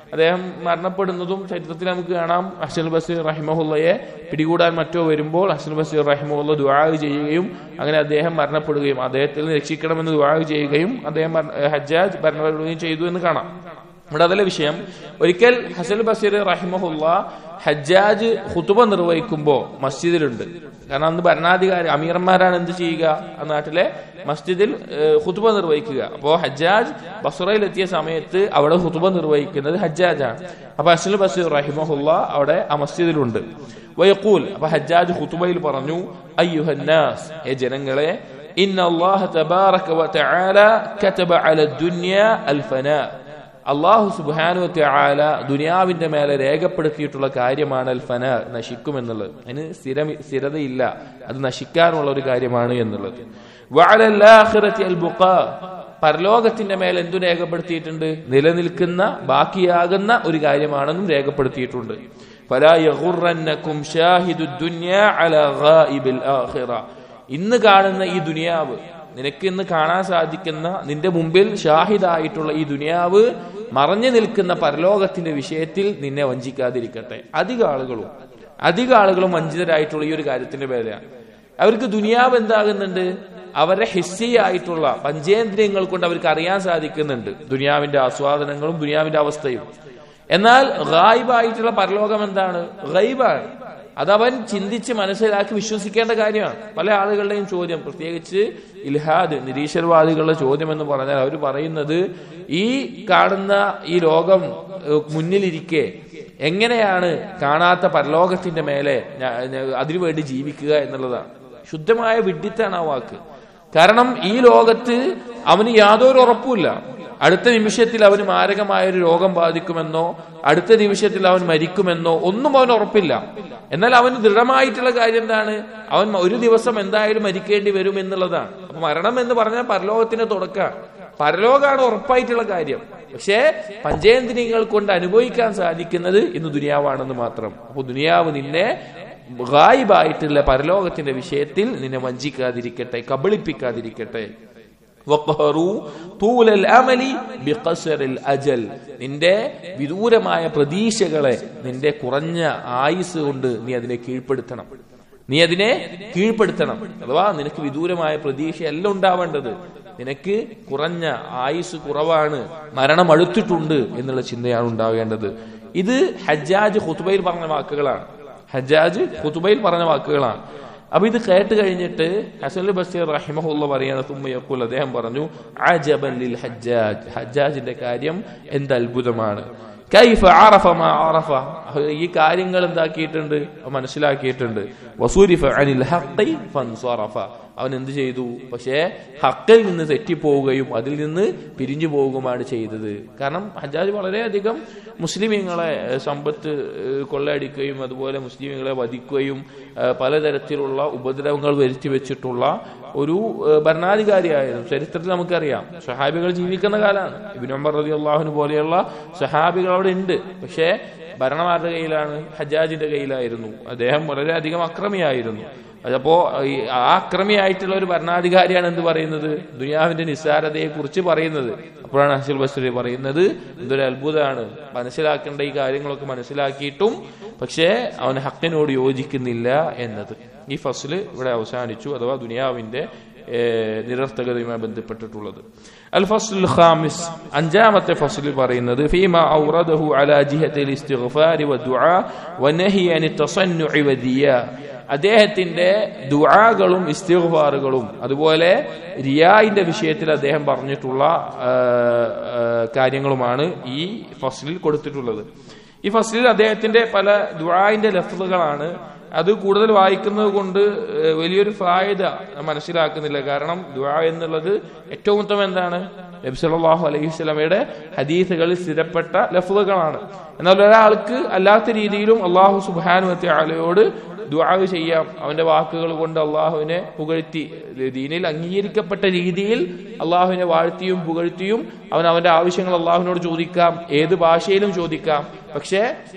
അദ്ദേഹം മരണപ്പെടുന്നതും ചരിത്രത്തിൽ നമുക്ക് കാണാം ഹസൻ ബസീർ റഹിമഹുല്ലയെ പിടികൂടാൻ മറ്റോ വരുമ്പോൾ ഹസൻ ബസീർ റഹിമഹുല്ല ദുആ ചെയ്യുകയും അങ്ങനെ അദ്ദേഹം മരണപ്പെടുകയും അദ്ദേഹത്തിൽ നിന്ന് രക്ഷിക്കണമെന്ന് ദുആ ചെയ്യുകയും അദ്ദേഹം മരണ- ഹജ്ജാജ് മരണപ്പെടുകയും ചെയ്തു എന്ന് കാണാം ഇവിടെ അതല്ല വിഷയം ഒരിക്കൽ ഹസൻ ബസീർ റഹിമഹുല്ല ഹജ്ജാജ് ഹുതുബ നിർവഹിക്കുമ്പോ മസ്ജിദിലുണ്ട് കാരണം അന്ന് ഭരണാധികാരി അമീർമാരാണ് എന്ത് ചെയ്യുക ആ നാട്ടിലെ മസ്ജിദിൽ ഏഹ്, ഹുതുബ നിർവഹിക്കുക അപ്പോ ഹജ്ജാജ് ബസുറയിലെത്തിയ സമയത്ത് അവിടെ ഹുതുബ നിർവഹിക്കുന്നത് ഹജ്ജാജാണ് അപ്പൊ ഹസൻ ബസീർ റഹിമഹുല്ല അവിടെ ആ മസ്ജിദിലുണ്ട് വയക്കൂൽ അപ്പൊ ഹജ്ജാജ് ഹുതുബയിൽ പറഞ്ഞു അയ്യുഹന്നാസ് ഏ ജനങ്ങളെ ഇന്ന അല്ലാഹ തബാറക വതആല കതബ അല ദുനിയ അൽ ഫനാ അള്ളാഹു സുബാനു ആല ദുനിയാവിന്റെ മേലെ രേഖപ്പെടുത്തിയിട്ടുള്ള കാര്യമാണ് അൽ ഫന നശിക്കുമെന്നുള്ളത് അതിന് സ്ഥിര സ്ഥിരതയില്ല അത് നശിക്കാനുള്ള ഒരു കാര്യമാണ് എന്നുള്ളത് വഅലൽ ആഖിറതി അൽ ബുഖാ പരലോകത്തിന്റെ മേൽ എന്തു രേഖപ്പെടുത്തിയിട്ടുണ്ട് നിലനിൽക്കുന്ന ബാക്കിയാകുന്ന ഒരു കാര്യമാണെന്നും രേഖപ്പെടുത്തിയിട്ടുണ്ട് ഫലാ യഗുറന്നകും ഷാഹിദു ദുനിയ അലാ ഗായിബിൽ ആഖിറ ഇന്ന് കാണുന്ന ഈ ദുനിയാവ് നിനക്ക് ഇന്ന് കാണാൻ സാധിക്കുന്ന നിന്റെ മുമ്പിൽ ഷാഹിദായിട്ടുള്ള ഈ ദുനിയാവ് മറഞ്ഞു നിൽക്കുന്ന പരലോകത്തിന്റെ വിഷയത്തിൽ നിന്നെ വഞ്ചിക്കാതിരിക്കട്ടെ അധിക ആളുകളും അധിക ആളുകളും വഞ്ചിതരായിട്ടുള്ള ഈ ഒരു കാര്യത്തിന്റെ പേരാണ് അവർക്ക് ദുനിയാവ് എന്താകുന്നുണ്ട് അവരുടെ ഹിസ്സിയായിട്ടുള്ള പഞ്ചേന്ദ്രിയങ്ങൾ കൊണ്ട് അവർക്ക് അറിയാൻ സാധിക്കുന്നുണ്ട് ദുനിയാവിന്റെ ആസ്വാദനങ്ങളും ദുനിയാവിന്റെ അവസ്ഥയും എന്നാൽ ഗായിബായിട്ടുള്ള പരലോകം എന്താണ് ഗൈബാണ് അതവൻ ചിന്തിച്ച് മനസ്സിലാക്കി വിശ്വസിക്കേണ്ട കാര്യമാണ് പല ആളുകളുടെയും ചോദ്യം പ്രത്യേകിച്ച് ഇൽഹാദ് നിരീശ്വരവാദികളുടെ ചോദ്യം എന്ന് പറഞ്ഞാൽ അവർ പറയുന്നത് ഈ കാണുന്ന ഈ ലോകം ഏഹ്, മുന്നിലിരിക്കെ എങ്ങനെയാണ് കാണാത്ത പരലോകത്തിന്റെ മേലെ ഞാ- ഞാ- അതിനുവേണ്ടി ജീവിക്കുക എന്നുള്ളതാണ് ശുദ്ധമായ വിഡ്ഢിത്താണ് ആ വാക്ക് കാരണം ഈ ലോകത്ത് അവന് യാതൊരു ഉറപ്പുമില്ല അടുത്ത നിമിഷത്തിൽ അവന് മാരകമായ ഒരു രോഗം ബാധിക്കുമെന്നോ അടുത്ത നിമിഷത്തിൽ അവൻ മരിക്കുമെന്നോ ഒന്നും അവന് ഉറപ്പില്ല എന്നാൽ അവന് ദൃഢമായിട്ടുള്ള കാര്യം എന്താണ് അവൻ ഒരു ദിവസം എന്തായാലും മരിക്കേണ്ടി വരും എന്നുള്ളതാണ് അപ്പൊ മരണം എന്ന് പറഞ്ഞാൽ പരലോകത്തിന്റെ തുടക്കം പരലോകമാണ് ഉറപ്പായിട്ടുള്ള കാര്യം പക്ഷേ പഞ്ചേന്ദ്രിയങ്ങൾ കൊണ്ട് അനുഭവിക്കാൻ സാധിക്കുന്നത് ഇന്ന് ദുനിയാവാണെന്ന് മാത്രം അപ്പൊ ദുനിയാവ് നിന്നെ ഗായിബായിട്ടുള്ള പരലോകത്തിന്റെ വിഷയത്തിൽ നിന്നെ വഞ്ചിക്കാതിരിക്കട്ടെ കബളിപ്പിക്കാതിരിക്കട്ടെ വഖഹറു തൂലൽ അമലി ബിഖസറിൽ അജൽ നിന്റെ വിദൂരമായ പ്രതീക്ഷകളെ നിന്റെ കുറഞ്ഞ ആയുസ് കൊണ്ട് നീ അതിനെ കീഴ്പ്പെടുത്തണം നീ അതിനെ കീഴ്പ്പെടുത്തണം അഥവാ നിനക്ക് വിദൂരമായ പ്രതീക്ഷയല്ല ഉണ്ടാവേണ്ടത് നിനക്ക് കുറഞ്ഞ ആയുസ് കുറവാണ് മരണം അടുത്തിട്ടുണ്ട് എന്നുള്ള ചിന്തയാണ് ഉണ്ടാവേണ്ടത് ഇത് ഹജ്ജാജ് ഹുത്തുബയിൽ പറഞ്ഞ വാക്കുകളാണ് ഹജ്ജാജ് ഹുത്തുബയിൽ പറഞ്ഞ വാക്കുകളാണ് അപ്പൊ ഇത് കേട്ട് കഴിഞ്ഞിട്ട് ഹസൻ ബഷീർ റഹിമഹുല്ല പറയാണ് തുമ്മയക്കുൽ അദ്ദേഹം പറഞ്ഞു അജബൻ ലിൽ ഹജ്ജാജ് ഹജ്ജാജിന്റെ കാര്യം എന്ത് അത്ഭുതമാണ് കൈഫ ആറഫ മാ ആറഫ ഈ കാര്യങ്ങൾ എന്താക്കിയിട്ടുണ്ട് അവൻ മനസ്സിലാക്കിയിട്ടുണ്ട് വസൂരിഫ അനിൽ ഹഖി ഫൻസറഫ അവൻ എന്ത് ചെയ്തു പക്ഷേ ഹക്കിൽ നിന്ന് തെറ്റിപ്പോവുകയും അതിൽ നിന്ന് പിരിഞ്ഞു പോവുകയുമാണ് ചെയ്തത് കാരണം ഹജ്ജാജ് വളരെയധികം മുസ്ലിമീങ്ങളെ ഏഹ്, സമ്പത്ത് ഏഹ്, കൊള്ളയടിക്കുകയും അതുപോലെ മുസ്ലിമീങ്ങളെ വധിക്കുകയും ഏഹ്, പലതരത്തിലുള്ള ഉപദ്രവങ്ങൾ വരുത്തി വെച്ചിട്ടുള്ള ഒരു ഏഹ്, ഭരണാധികാരിയായിരുന്നു ചരിത്രത്തിൽ നമുക്കറിയാം സഹാബികൾ ജീവിക്കുന്ന കാലമാണ് ഇബിൻ ഉമർ റതി അള്ളാഹുന് പോലെയുള്ള സഹാബികൾ അവിടെ ഉണ്ട് പക്ഷേ ഭരണം ആരുടെ കയ്യിലാണ് ഹജ്ജാജിന്റെ കയ്യിലായിരുന്നു അദ്ദേഹം വളരെയധികം അക്രമിയായിരുന്നു അതപ്പോ ഈ ആ അക്രമിയായിട്ടുള്ള ഒരു ഭരണാധികാരിയാണ് എന്ത് പറയുന്നത് ദുനിയാവിന്റെ നിസ്സാരതയെ കുറിച്ച് പറയുന്നത് അപ്പോഴാണ് ഹസൽ ബസ്രി പറയുന്നത് എന്തൊരു അത്ഭുതമാണ് മനസ്സിലാക്കേണ്ട ഈ കാര്യങ്ങളൊക്കെ മനസ്സിലാക്കിയിട്ടും പക്ഷേ അവൻ ഹക്കിനോട് യോജിക്കുന്നില്ല എന്നത് ഈ ഫസ്ല് ഇവിടെ അവസാനിച്ചു അഥവാ ദുനിയാവിന്റെ ഏഹ്, നിരർത്ഥകതയുമായി ബന്ധപ്പെട്ടിട്ടുള്ളത് അൽ ഫസ്ലുൽ ഖാമിസ് അഞ്ചാമത്തെ ഫസ്ലിൽ പറയുന്നത് ഫീമ ഔറദഹു അലാ ജിഹത്തിൽ ഇസ്തിഗ്ഫാരി വദുആ വനഹി അനി തസന്നുഇ വദിയ അദ്ദേഹത്തിന്റെ ദുആകളും ഇസ്തിഗ്ഫാറുകളും അതുപോലെ റിയായിന്റെ വിഷയത്തിൽ അദ്ദേഹം പറഞ്ഞിട്ടുള്ള ആ, ആ, കാര്യങ്ങളുമാണ് ഈ ഫസ്ലിൽ കൊടുത്തിട്ടുള്ളത് ഈ ഫസ്ലിൽ അദ്ദേഹത്തിന്റെ പല ദുആയിന്റെ ലഫ്ലുകളാണ് അത് കൂടുതൽ വായിക്കുന്നത് കൊണ്ട് ഏഹ്, വലിയൊരു ഫായത മനസ്സിലാക്കുന്നില്ല കാരണം ദുആ എന്നുള്ളത് ഏറ്റവും ഉത്തമം എന്താണ് നബി സല്ലല്ലാഹു അലൈഹി വസല്ലമയുടെ ഹദീസുകളിൽ സ്ഥിരപ്പെട്ട ലഫ്ലുകളാണ് എന്നാൽ ഒരാൾക്ക് അല്ലാത്ത രീതിയിലും അള്ളാഹു സുബ്ഹാനഹു വതആലയോട് ദുആ ചെയ്യാം അവന്റെ വാക്കുകൾ കൊണ്ട് അള്ളാഹുവിനെ പുകഴ്ത്തി ദീനിൽ അംഗീകരിക്കപ്പെട്ട രീതിയിൽ അള്ളാഹുവിനെ വാഴ്ത്തിയും പുകഴ്ത്തിയും അവൻ അവന്റെ ആവശ്യങ്ങൾ അള്ളാഹുവിനോട് ചോദിക്കാം ഏത് ഭാഷയിലും ചോദിക്കാം പക്ഷേ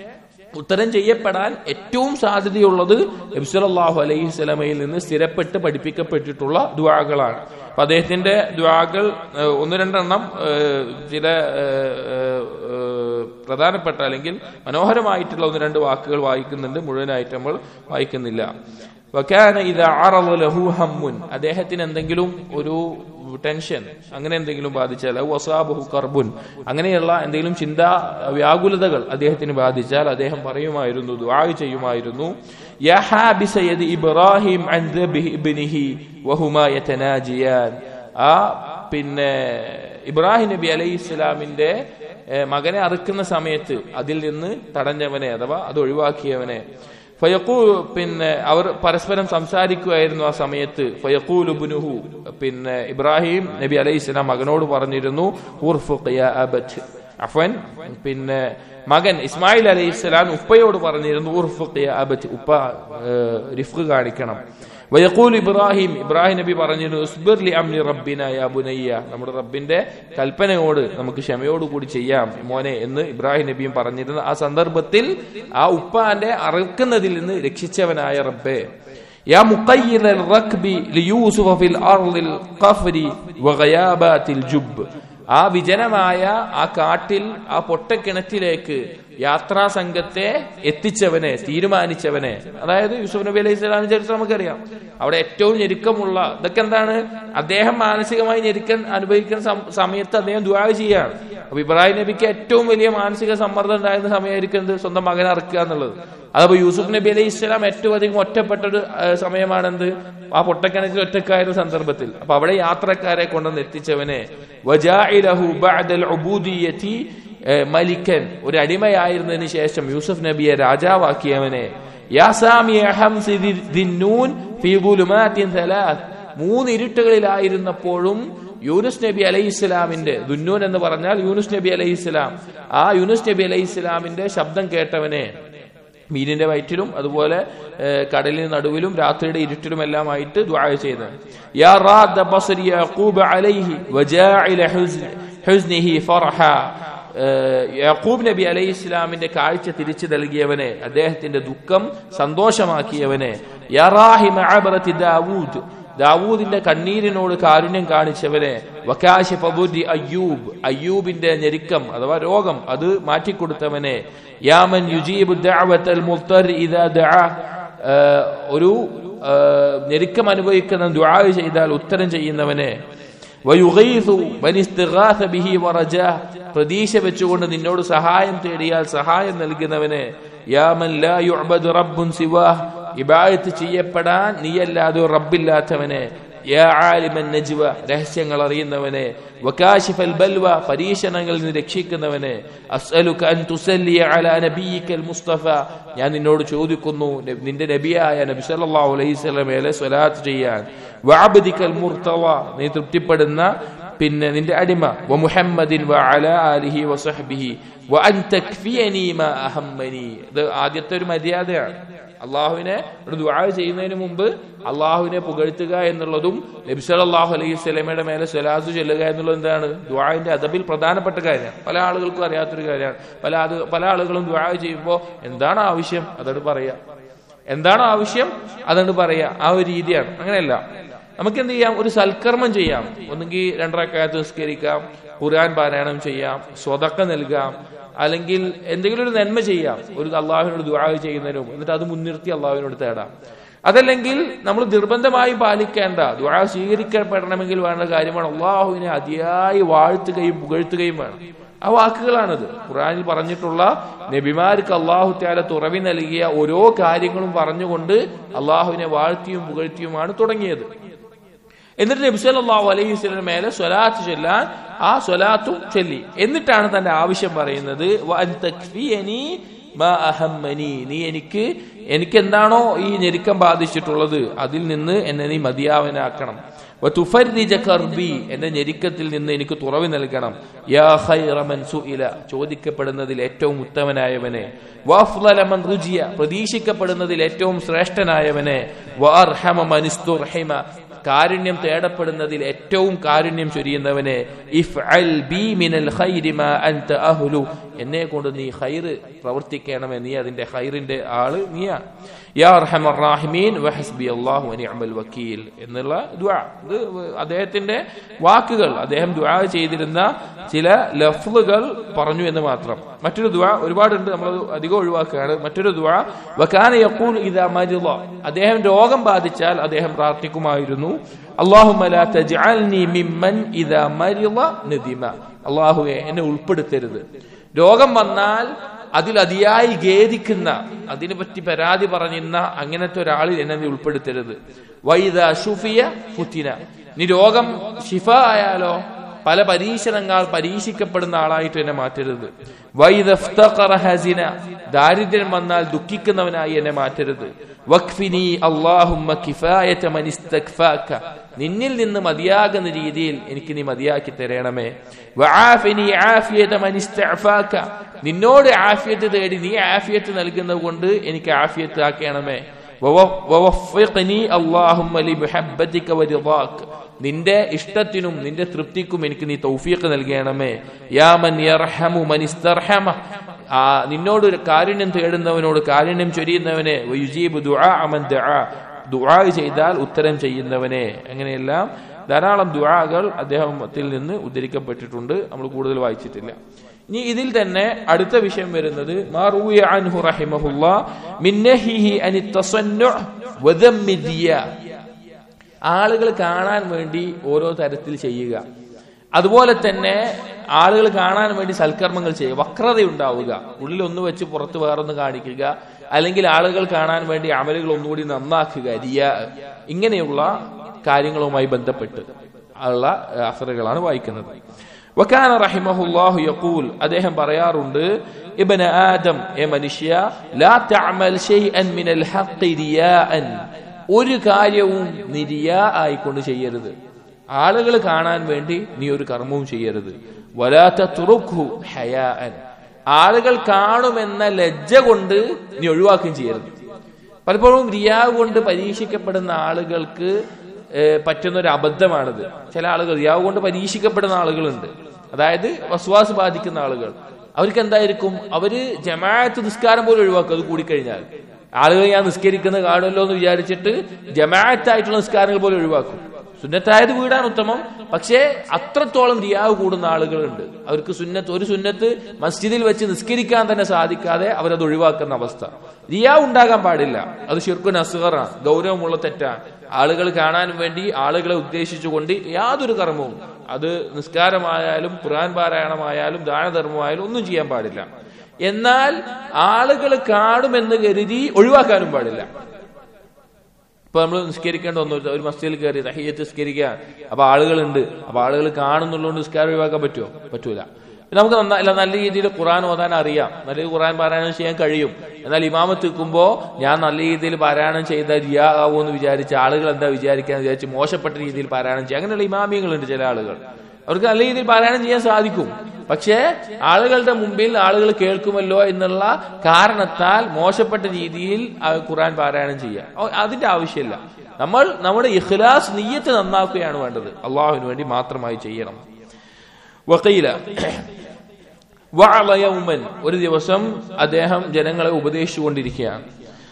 ഉത്തരം ചെയ്യപ്പെടാൻ ഏറ്റവും സാധ്യതയുള്ളത് നബ്സലാഹു അലൈഹി സ്വലമയിൽ നിന്ന് സ്ഥിരപ്പെട്ട് പഠിപ്പിക്കപ്പെട്ടിട്ടുള്ള ദ്വാകളാണ് അപ്പൊ അദ്ദേഹത്തിന്റെ ദ്വാകൾ ഏഹ്, ഒന്ന് രണ്ടെണ്ണം ഏഹ്, ചില ഏഹ്, ഏഹ്, ഏഹ്, പ്രധാനപ്പെട്ട അല്ലെങ്കിൽ മനോഹരമായിട്ടുള്ള ഒന്ന് രണ്ട് വാക്കുകൾ വായിക്കുന്നുണ്ട് മുഴുവനായിട്ട് നമ്മൾ വായിക്കുന്നില്ല വക്കാന ഇത് ആറലഹു ഹമ്മുൻ അദ്ദേഹത്തിന് എന്തെങ്കിലും ഒരു ടെൻഷൻ അങ്ങനെ എന്തെങ്കിലും ബാധിച്ചാൽ ഔ വസാബുഹു കർബുൻ അങ്ങനെയുള്ള എന്തെങ്കിലും ചിന്താ വ്യാകുലതകൾ അദ്ദേഹത്തിന് ബാധിച്ചാൽ അദ്ദേഹം പറയുമായിരുന്നു ദുആ ചെയ്യുമായിരുന്നു യാ ഹാബിസ യദി ഇബ്രാഹിം അൻ ദബിഹി ഇബ്നിഹി വഹുമാ യതനാജിയാൻ ആ പിന്നെ ഇബ്രാഹിം നബി അലൈഹി ഇസ്ലാമിന്റെ ഏഹ്, മകനെ അറുക്കുന്ന സമയത്ത് അതിൽ നിന്ന് തടഞ്ഞവനെ അഥവാ അത് ഒഴിവാക്കിയവനെ ഫയക്കൂ പിന്നെ അവർ പരസ്പരം സംസാരിക്കുമായിരുന്നു ആ സമയത്ത് ഫയക്കൂലു ബുനുഹു പിന്നെ ഇബ്രാഹിം നബി അലൈഹി സ്വലാം മകനോട് പറഞ്ഞിരുന്നു ഉർഫുഖ് യാ അബത്ത് അഫൻ പിന്നെ മകൻ ഇസ്മായിൽ അലൈഹി സ്വലാം ഉപ്പയോട് പറഞ്ഞിരുന്നു ഉർഫുഖ് യാ അബത്ത് ഉപ്പ ഏഹ്, റിഫ്ഖ് കാണിക്കണം വയക്കൂൽ ഇബ്രാഹിം ഇബ്രാഹിം നബി പറഞ്ഞിരുന്നു ഉസ്ബിർ ലി അംനി റബ്ബിന യാ ബുനയ്യ നമ്മുടെ റബ്ബിന്റെ കൽപ്പനയോട് നമുക്ക് ക്ഷമയോട് കൂടി ചെയ്യാം മോനെ എന്ന് ഇബ്രാഹിം നബിയും പറഞ്ഞിരുന്നു ആ സന്ദർഭത്തിൽ ആ ഉപ്പാന്റെ അറുക്കുന്നതിൽ നിന്ന് രക്ഷിച്ചവനായ റബ്ബേ يا مقيل الركب ليوسف في الأرض القفر وغيابات الجب ആ വിജനമായ ആ കാട്ടിൽ ആ പൊട്ടക്കിണറ്റിലേക്ക് യാത്രാ സംഘത്തെ എത്തിച്ചവനെ തീരുമാനിച്ചവനെ അതായത് യൂസുഫ് നബി അലൈഹി സ്വലാമിനെ ചരിത്രം നമുക്കറിയാം അവിടെ ഏറ്റവും ഞെരുക്കമുള്ള ഇതൊക്കെ എന്താണ് അദ്ദേഹം മാനസികമായി ഞെരുക്കൻ അനുഭവിക്കുന്ന സം- സമയത്ത് അദ്ദേഹം ദുആ ചെയ്യാണ് അപ്പൊ ഇബ്രാഹിം നബിക്ക് ഏറ്റവും വലിയ മാനസിക സമ്മർദ്ദം ഉണ്ടായിരുന്ന സമയമായിരിക്കുന്നത് സ്വന്തം മകനെ അറക്കുക എന്നുള്ളത് അതപ്പോ യൂസുഫ് നബി അലൈഹി ഇസ്ലാം ഏറ്റവും അധികം ഒറ്റപ്പെട്ട ഒരു ഏഹ്, സമയമാണെന്ത് ആ പൊട്ടക്കിണറ്റിൽ ഒറ്റക്കായിരുന്ന സന്ദർഭത്തിൽ അപ്പൊ അവിടെ യാത്രക്കാരെ കൊണ്ടുവന്ന് എത്തിച്ചവനെ വജാഇലഹു ബഅദൽ ഉബൂദിയ്യതി ഏഹ്, മലിക്കൻ ഒരു അടിമയായിരുന്നതിന് ശേഷം യൂസുഫ് നബിയെ രാജാവാക്കിയവനെ യാ സാമി ഹംസി ദി- ദിന്നൂൻ ഫീ ദുലുമാത്തിൻ സലാത്ത് മൂന്ന് ഇരുട്ടുകളിലായിരുന്നപ്പോഴും യൂനുസ് നബി അലൈഹി ഇസ്ലാമിന്റെ ദുന്നൂൻ എന്ന് പറഞ്ഞാൽ യൂനുസ് നബി അലൈഹി ഇസ്ലാം ആ യൂനുസ് നബി അലൈഹി ഇസ്ലാമിന്റെ ശബ്ദം കേട്ടവനെ മീനിന്റെ വയറ്റിലും അതുപോലെ ഏഹ്, കടലിന് നടുവിലും രാത്രിയുടെ ഇരുട്ടിലുമെല്ലാമായിട്ട് ദുആ ചെയ്തത് യാ റാദ ബസ്രി യഖൂബ് അലൈഹി വജാഇല ഹുസ്ന ഹുസ്നിഹി ഫർഹ ഏഹ്, യാക്കൂബ് നബി അലൈഹി ഇസ്ലാമിന്റെ കാഴ്ച തിരിച്ചു നൽകിയവനെ അദ്ദേഹത്തിന്റെ ദുഃഖം സന്തോഷമാക്കിയവനെ യാ റാഹിമ അബ്രതി ദാവൂദ് ദാവൂദിന്റെ കണ്ണീരിനോട് കാരുണ്യം കാണിച്ചവനെ വകാശ പബുരി അയ്യൂബ് അയ്യൂബിന്റെ ഞെരുക്കം അഥവാ രോഗം അത് മാറ്റിക്കൊടുത്തവനെ യാമൻ യുജീബു ദഅവത്തൽ മുൽത്തർ ഇദാ ദഅ ഏഹ്, ഒരു ഏഹ്, ഞെരുക്കം അനുഭവിക്കുന്ന ദുആ ചെയ്താൽ ഉത്തരം ചെയ്യുന്നവനെ വയുഗീസു മനിസ്തിഗാസ ബിഹി വറജാ പ്രതീക്ഷ വെച്ചുകൊണ്ട് നിന്നോട് സഹായം തേടിയാൽ സഹായം നൽകുന്നവനെ യാ മൻ ലാ യുഅബദു റബ്ബുൻ സിവാഹ് ഇബാദത്ത് ചെയ്യപ്പെടാൻ നീയല്ലാതെ ഒരു റബ്ബില്ലാത്തവനെ യാ ആലിമൻ നജ്വ രഹസ്യങ്ങൾ അറിയുന്നവനെ വകാശിഫൽ ബൽവ പരീക്ഷണങ്ങളിൽ നിന്ന് രക്ഷിക്കുന്നവനെ അസ്അലുക അൻ തുസല്ലി അലാ നബിയിക്കൽ മുസ്തഫ ഞാൻ നിന്നോട് ചോദിക്കുന്നു ന- നിന്റെ നബിയായ നബി സല്ലല്ലാഹു അലൈഹി വസല്ലമയെ സ്വലാത്ത് ചെയ്യാൻ വഅബ്ദിക്കൽ മുർത്തവ നീ തൃപ്തിപ്പെടുന്ന പിന്നെ നിന്റെ അടിമ വ മുഹമ്മദിൻ വ അലാ ആലിഹി വ സഹ്ബിഹി വ അൻ തക്ഫിയനി മാ അഹമ്മനി ഇത് ആദ്യത്തെ ഒരു മര്യാദയാണ് അള്ളാഹുവിനെ ഒരു ദുആ ചെയ്യുന്നതിന് മുമ്പ് അള്ളാഹുവിനെ പുകഴ്ത്തുക എന്നുള്ളതും നബി സല്ലല്ലാഹു അലൈഹി സ്വലമയുടെ മേലെ സ്വലാത്ത് ചൊല്ലുക എന്നുള്ളത് എന്താണ് ദുആന്റെ അദബിൽ പ്രധാനപ്പെട്ട കാര്യമാണ് പല ആളുകൾക്കും അറിയാത്തൊരു കാര്യമാണ് പല അത് പല ആളുകളും ദുആ ചെയ്യുമ്പോൾ എന്താണ് ആവശ്യം അതോട് പറയാ എന്താണോ ആവശ്യം അതുകൊണ്ട് പറയാ ആ ഒരു രീതിയാണ് അങ്ങനെയല്ല നമുക്ക് എന്ത് ചെയ്യാം ഒരു സൽക്കർമ്മം ചെയ്യാം ഒന്നുകിൽ രണ്ടരക്കാലത്ത് നിസ്കരിക്കാം ഖുർആൻ പാരായണം ചെയ്യാം സ്വതക്ക നൽകാം അല്ലെങ്കിൽ എന്തെങ്കിലും ഒരു നന്മ ചെയ്യാം ഒരു അള്ളാഹുവിനോട് ദുആ ചെയ്യുന്നതിനും എന്നിട്ട് അത് മുൻനിർത്തി അള്ളാഹുവിനോട് തേടാം അതല്ലെങ്കിൽ നമ്മൾ നിർബന്ധമായി പാലിക്കേണ്ട ദുആ സ്വീകരിക്കപ്പെടണമെങ്കിൽ വേണ്ട കാര്യമാണ് അള്ളാഹുവിനെ അതിയായി വാഴ്ത്തുകയും പുകഴ്ത്തുകയും വേണം ആ വാക്കുകളാണിത് ഖുറാനിൽ പറഞ്ഞിട്ടുള്ള നബിമാർക്ക് അള്ളാഹു ത്യാല തുറവി നൽകിയ ഓരോ കാര്യങ്ങളും പറഞ്ഞുകൊണ്ട് അള്ളാഹുവിനെ വാഴ്ത്തിയും പുകഴ്ത്തിയുമാണ് തുടങ്ങിയത് എന്നിട്ട് നബി സല്ലല്ലാഹു അലൈഹി വസല്ലം മേലെ സ്വലാത്ത് ചൊല്ലാൻ ആ സ്വലാത്തും ചൊല്ലി എന്നിട്ടാണ് തന്റെ ആവശ്യം പറയുന്നത് വഅൻ തക്ഫിയനി മാ അഹമ്മനി നീ എനിക്ക് എനിക്ക് എന്താണോ ഈ ഞെരുക്കം ബാധിച്ചിട്ടുള്ളത് അതിൽ നിന്ന് എന്നെ നീ മതിയാവനാക്കണം വതുഫർദിജ കർബി എന്റെ ഞെരുക്കത്തിൽ നിന്ന് എനിക്ക് തുറവി നൽകണം യാ ഖൈറ മൻ സുഇല ചോദിക്കപ്പെടുന്നതിൽ ഏറ്റവും ഉത്തമനായവനെ വഅഫ്ളല മൻ റുജിയ പ്രതീക്ഷിക്കപ്പെടുന്നതിൽ ഏറ്റവും ശ്രേഷ്ഠനായവനെ വഅർഹമ മൻ ഇസ്തുർഹിമ കാരുണ്യം തേടപ്പെടുന്നതിൽ ഏറ്റവും കാരുണ്യം ചൊരിയുന്നവനെ ഇഫ് അൽ ബി മിനൽ ഖൈരി മാ അൻത അഹ്ലു എന്നെ കൊണ്ട് നീ ഹൈറ് പ്രവർത്തിക്കണമേ നീ അതിന്റെ ഹൈറിന്റെ ആള് നീയാ യാ അർഹമർ റാഹിമീൻ വഹസ്ബി അല്ലാഹു വനിഅമൽ വക്കീൽ എന്നുള്ള ദുആ ഇത് അദ്ദേഹത്തിന്റെ വാക്കുകൾ അദ്ദേഹം ദുആ ചെയ്തിരുന്ന ചില ലഫ്ലുകൾ പറഞ്ഞു എന്ന് മാത്രം മറ്റൊരു ദുആ ഒരുപാടുണ്ട് നമ്മൾ അധികം ഒഴിവാക്കുകയാണ് മറ്റൊരു ദുആ വകാന യഖൂൽ ഇദാ മരിള അദ്ദേഹം രോഗം ബാധിച്ചാൽ അദ്ദേഹം പ്രാർത്ഥിക്കുമായിരുന്നു അല്ലാഹുമ്മ ലാ തജ്അൽനി മിമ്മൻ ഇദാ മരിള നദിമ അല്ലാഹുവേ എന്നെ ഉൾപ്പെടുത്തരുത് രോഗം വന്നാൽ അതിൽ അതിയായി ഖേദിക്കുന്ന അതിനെപ്പറ്റി പരാതി പറഞ്ഞിരുന്ന അങ്ങനത്തെ ഒരാളിൽ എന്നെ നീ ഉൾപ്പെടുത്തരുത് വൈദ ഷുഫിയ ഫുത്തിന നീ രോഗം ഷിഫ ആയാലോ പല പരീക്ഷണങ്ങൾ പരീക്ഷിക്കപ്പെടുന്ന ആളായിട്ട് എന്നെ മാറ്റരുത് വൈദഫ്തഖറ ഹസിന ദാരിദ്ര്യം വന്നാൽ ദുഃഖിക്കുന്നവനായി എന്നെ മാറ്റരുത് വഖ്ഫിനി അല്ലാഹുമ്മ കിഫായത മൻ ഇസ്തഗ്ഫാക നിന്നിൽ നിന്ന് മതിയാകുന്ന രീതിയിൽ എനിക്ക് നീ മതിയാക്കി തരണമേ വആഫിനി ആഫിയത മൻ ഇസ്തഅഫാക നിന്നോട് ആഫിയത്ത് തേടി നീ ആഫിയത്ത് നൽകുന്നത് കൊണ്ട് എനിക്ക് ആഫിയത്ത് ആക്കണമേ വവഫിഖ്നി അല്ലാഹുമ്മ ലിമുഹബ്ബതിക വരിദാക നിന്റെ ഇഷ്ടത്തിനും നിന്റെ തൃപ്തിക്കും എനിക്ക് നീ തൗഫീഖ് നൽകണമേ യാ മൻ യർഹമു മൻ ഇസ്തർഹമ ആ നിന്നോട് ഒരു കാരുണ്യം തേടുന്നവനോട് കാരുണ്യം ചൊരിയുന്നവനെ വയുജീബ് ദുആ അമൻ ദുആ ദുആ ചെയ്താൽ ഉത്തരം ചെയ്യുന്നവനെ അങ്ങനെയെല്ലാം ധാരാളം ദുആകൾ അദ്ദേഹത്തിൽ നിന്ന് ഉദ്ധരിക്കപ്പെട്ടിട്ടുണ്ട് നമ്മൾ കൂടുതൽ വായിച്ചിട്ടില്ല ഇനി ഇതിൽ തന്നെ അടുത്ത വിഷയം വരുന്നത് മാ റൂയ അൻഹു റഹിമഹുല്ലാ മിൻ നഹിഹി അനി തസന്നു വദമ്മി ദിയ ആളുകൾ കാണാൻ വേണ്ടി ഓരോ തരത്തിൽ ചെയ്യുക അതുപോലെ തന്നെ ആളുകൾ കാണാൻ വേണ്ടി സൽക്കർമ്മങ്ങൾ ചെയ്യുക വക്രത ഉണ്ടാവുക ഉള്ളിൽ ഒന്ന് വെച്ച് പുറത്ത് വേറൊന്ന് കാണിക്കുക അല്ലെങ്കിൽ ആളുകൾ കാണാൻ വേണ്ടി അമലുകൾ ഒന്നുകൂടി നന്നാക്കുക റിയ ഇങ്ങനെയുള്ള കാര്യങ്ങളുമായി ബന്ധപ്പെട്ട് ഉള്ള അസറുകളാണ് വായിക്കുന്നത് വക്കാന റഹിമഹുല്ലാഹു യഖൂൽ അദ്ദേഹം പറയാറുണ്ട് ഇബ്ന ആദം എ മനുഷ്യ ലാ തഅമൽ ഷൈഅൻ മിനൽ ഹഖ് റിയാഅൻ ഒരു കാര്യവും നീ റിയാ ആയിക്കൊണ്ട് ചെയ്യരുത് ആളുകൾ കാണാൻ വേണ്ടി നീ ഒരു കർമ്മവും ചെയ്യരുത് വലാത്ത തുറുഖു ഹയാഅൻ ആളുകൾ കാണുമെന്ന ലജ്ജ കൊണ്ട് നീ ഒഴിവാക്കുകയും ചെയ്യരുത് പലപ്പോഴും റിയാവ് കൊണ്ട് പരീക്ഷിക്കപ്പെടുന്ന ആളുകൾക്ക് പറ്റുന്ന ഒരു അബദ്ധമാണിത് ചില ആളുകൾ റിയാവ് കൊണ്ട് പരീക്ഷിക്കപ്പെടുന്ന ആളുകളുണ്ട് അതായത് വസ്വാസ് ബാധിക്കുന്ന ആളുകൾ അവർക്ക് എന്തായിരിക്കും അവര് ജമാഅത്ത് നിസ്കാരം പോലും ഒഴിവാക്കും അത് കൂടിക്കഴിഞ്ഞാൽ ആളുകൾ ഞാൻ നിസ്കരിക്കുന്ന കാണുമല്ലോ എന്ന് വിചാരിച്ചിട്ട് ജമാഅത്തായിട്ടുള്ള നിസ്കാരങ്ങൾ പോലും ഒഴിവാക്കും സുന്നത്തായത് വീടാണ് ഉത്തമം പക്ഷേ അത്രത്തോളം റിയാവ് കൂടുന്ന ആളുകളുണ്ട് അവർക്ക് സുന്നത്ത് ഒരു സുന്നത്ത് മസ്ജിദിൽ വെച്ച് നിസ്കരിക്കാൻ തന്നെ സാധിക്കാതെ അവരത് ഒഴിവാക്കുന്ന അവസ്ഥ റിയാവ് ഉണ്ടാകാൻ പാടില്ല അത് ഷിർക്കുൻ അസുഖറാണ് ഗൗരവമുള്ള തെറ്റാണ് ആളുകൾ കാണാൻ വേണ്ടി ആളുകളെ ഉദ്ദേശിച്ചുകൊണ്ട് യാതൊരു കർമ്മവും അത് നിസ്കാരമായാലും ഖുർആൻ പാരായണമായാലും ദാനധർമ്മമായാലും ഒന്നും ചെയ്യാൻ പാടില്ല എന്നാൽ ആളുകൾ കാണുമെന്ന് കരുതി ഒഴിവാക്കാനും പാടില്ല ഇപ്പൊ നമ്മൾ നിസ്കരിക്കേണ്ട ഒന്ന് ഒരു മസ്ജിദിൽ കയറി തഹിയത്ത് നിസ്കരിക്കുക അപ്പൊ ആളുകളുണ്ട് അപ്പൊ ആളുകൾ കാണുന്നുള്ളതുകൊണ്ട് നിസ്കാരം ഒഴിവാക്കാൻ പറ്റുമോ പറ്റൂല നമുക്ക് നന്നായില്ല നല്ല രീതിയിൽ ഖുറാൻ ഓതാൻ അറിയാം നല്ല രീതിയിൽ ഖുറാൻ പാരായണം ചെയ്യാൻ കഴിയും എന്നാൽ ഇമാമത്ത് നിൽക്കുമ്പോൾ ഞാൻ നല്ല രീതിയിൽ പാരായണം ചെയ്ത റിയാ ആവുമെന്ന് വിചാരിച്ച ആളുകൾ എന്താ വിചാരിക്കാന്ന് വിചാരിച്ച് മോശപ്പെട്ട രീതിയിൽ പാരായണം ചെയ്യുക അങ്ങനെയുള്ള ഇമാമിയങ്ങളുണ്ട് ചില ആളുകൾ അവർക്ക് നല്ല രീതിയിൽ പാരായണം ചെയ്യാൻ സാധിക്കും പക്ഷേ ആളുകളുടെ മുമ്പിൽ ആളുകൾ കേൾക്കുമല്ലോ എന്നുള്ള കാരണത്താൽ മോശപ്പെട്ട രീതിയിൽ ഖുറാൻ പാരായണം ചെയ്യുക അതിന്റെ ആവശ്യമില്ല നമ്മൾ നമ്മുടെ ഇഖ്ലാസ് നീയത്ത് നന്നാക്കുകയാണ് വേണ്ടത് അള്ളാഹുവിന് വേണ്ടി മാത്രമായി ചെയ്യണം വക്കീല യൗമൻ ഒരു ദിവസം അദ്ദേഹം ജനങ്ങളെ ഉപദേശിച്ചുകൊണ്ടിരിക്കുകയാണ്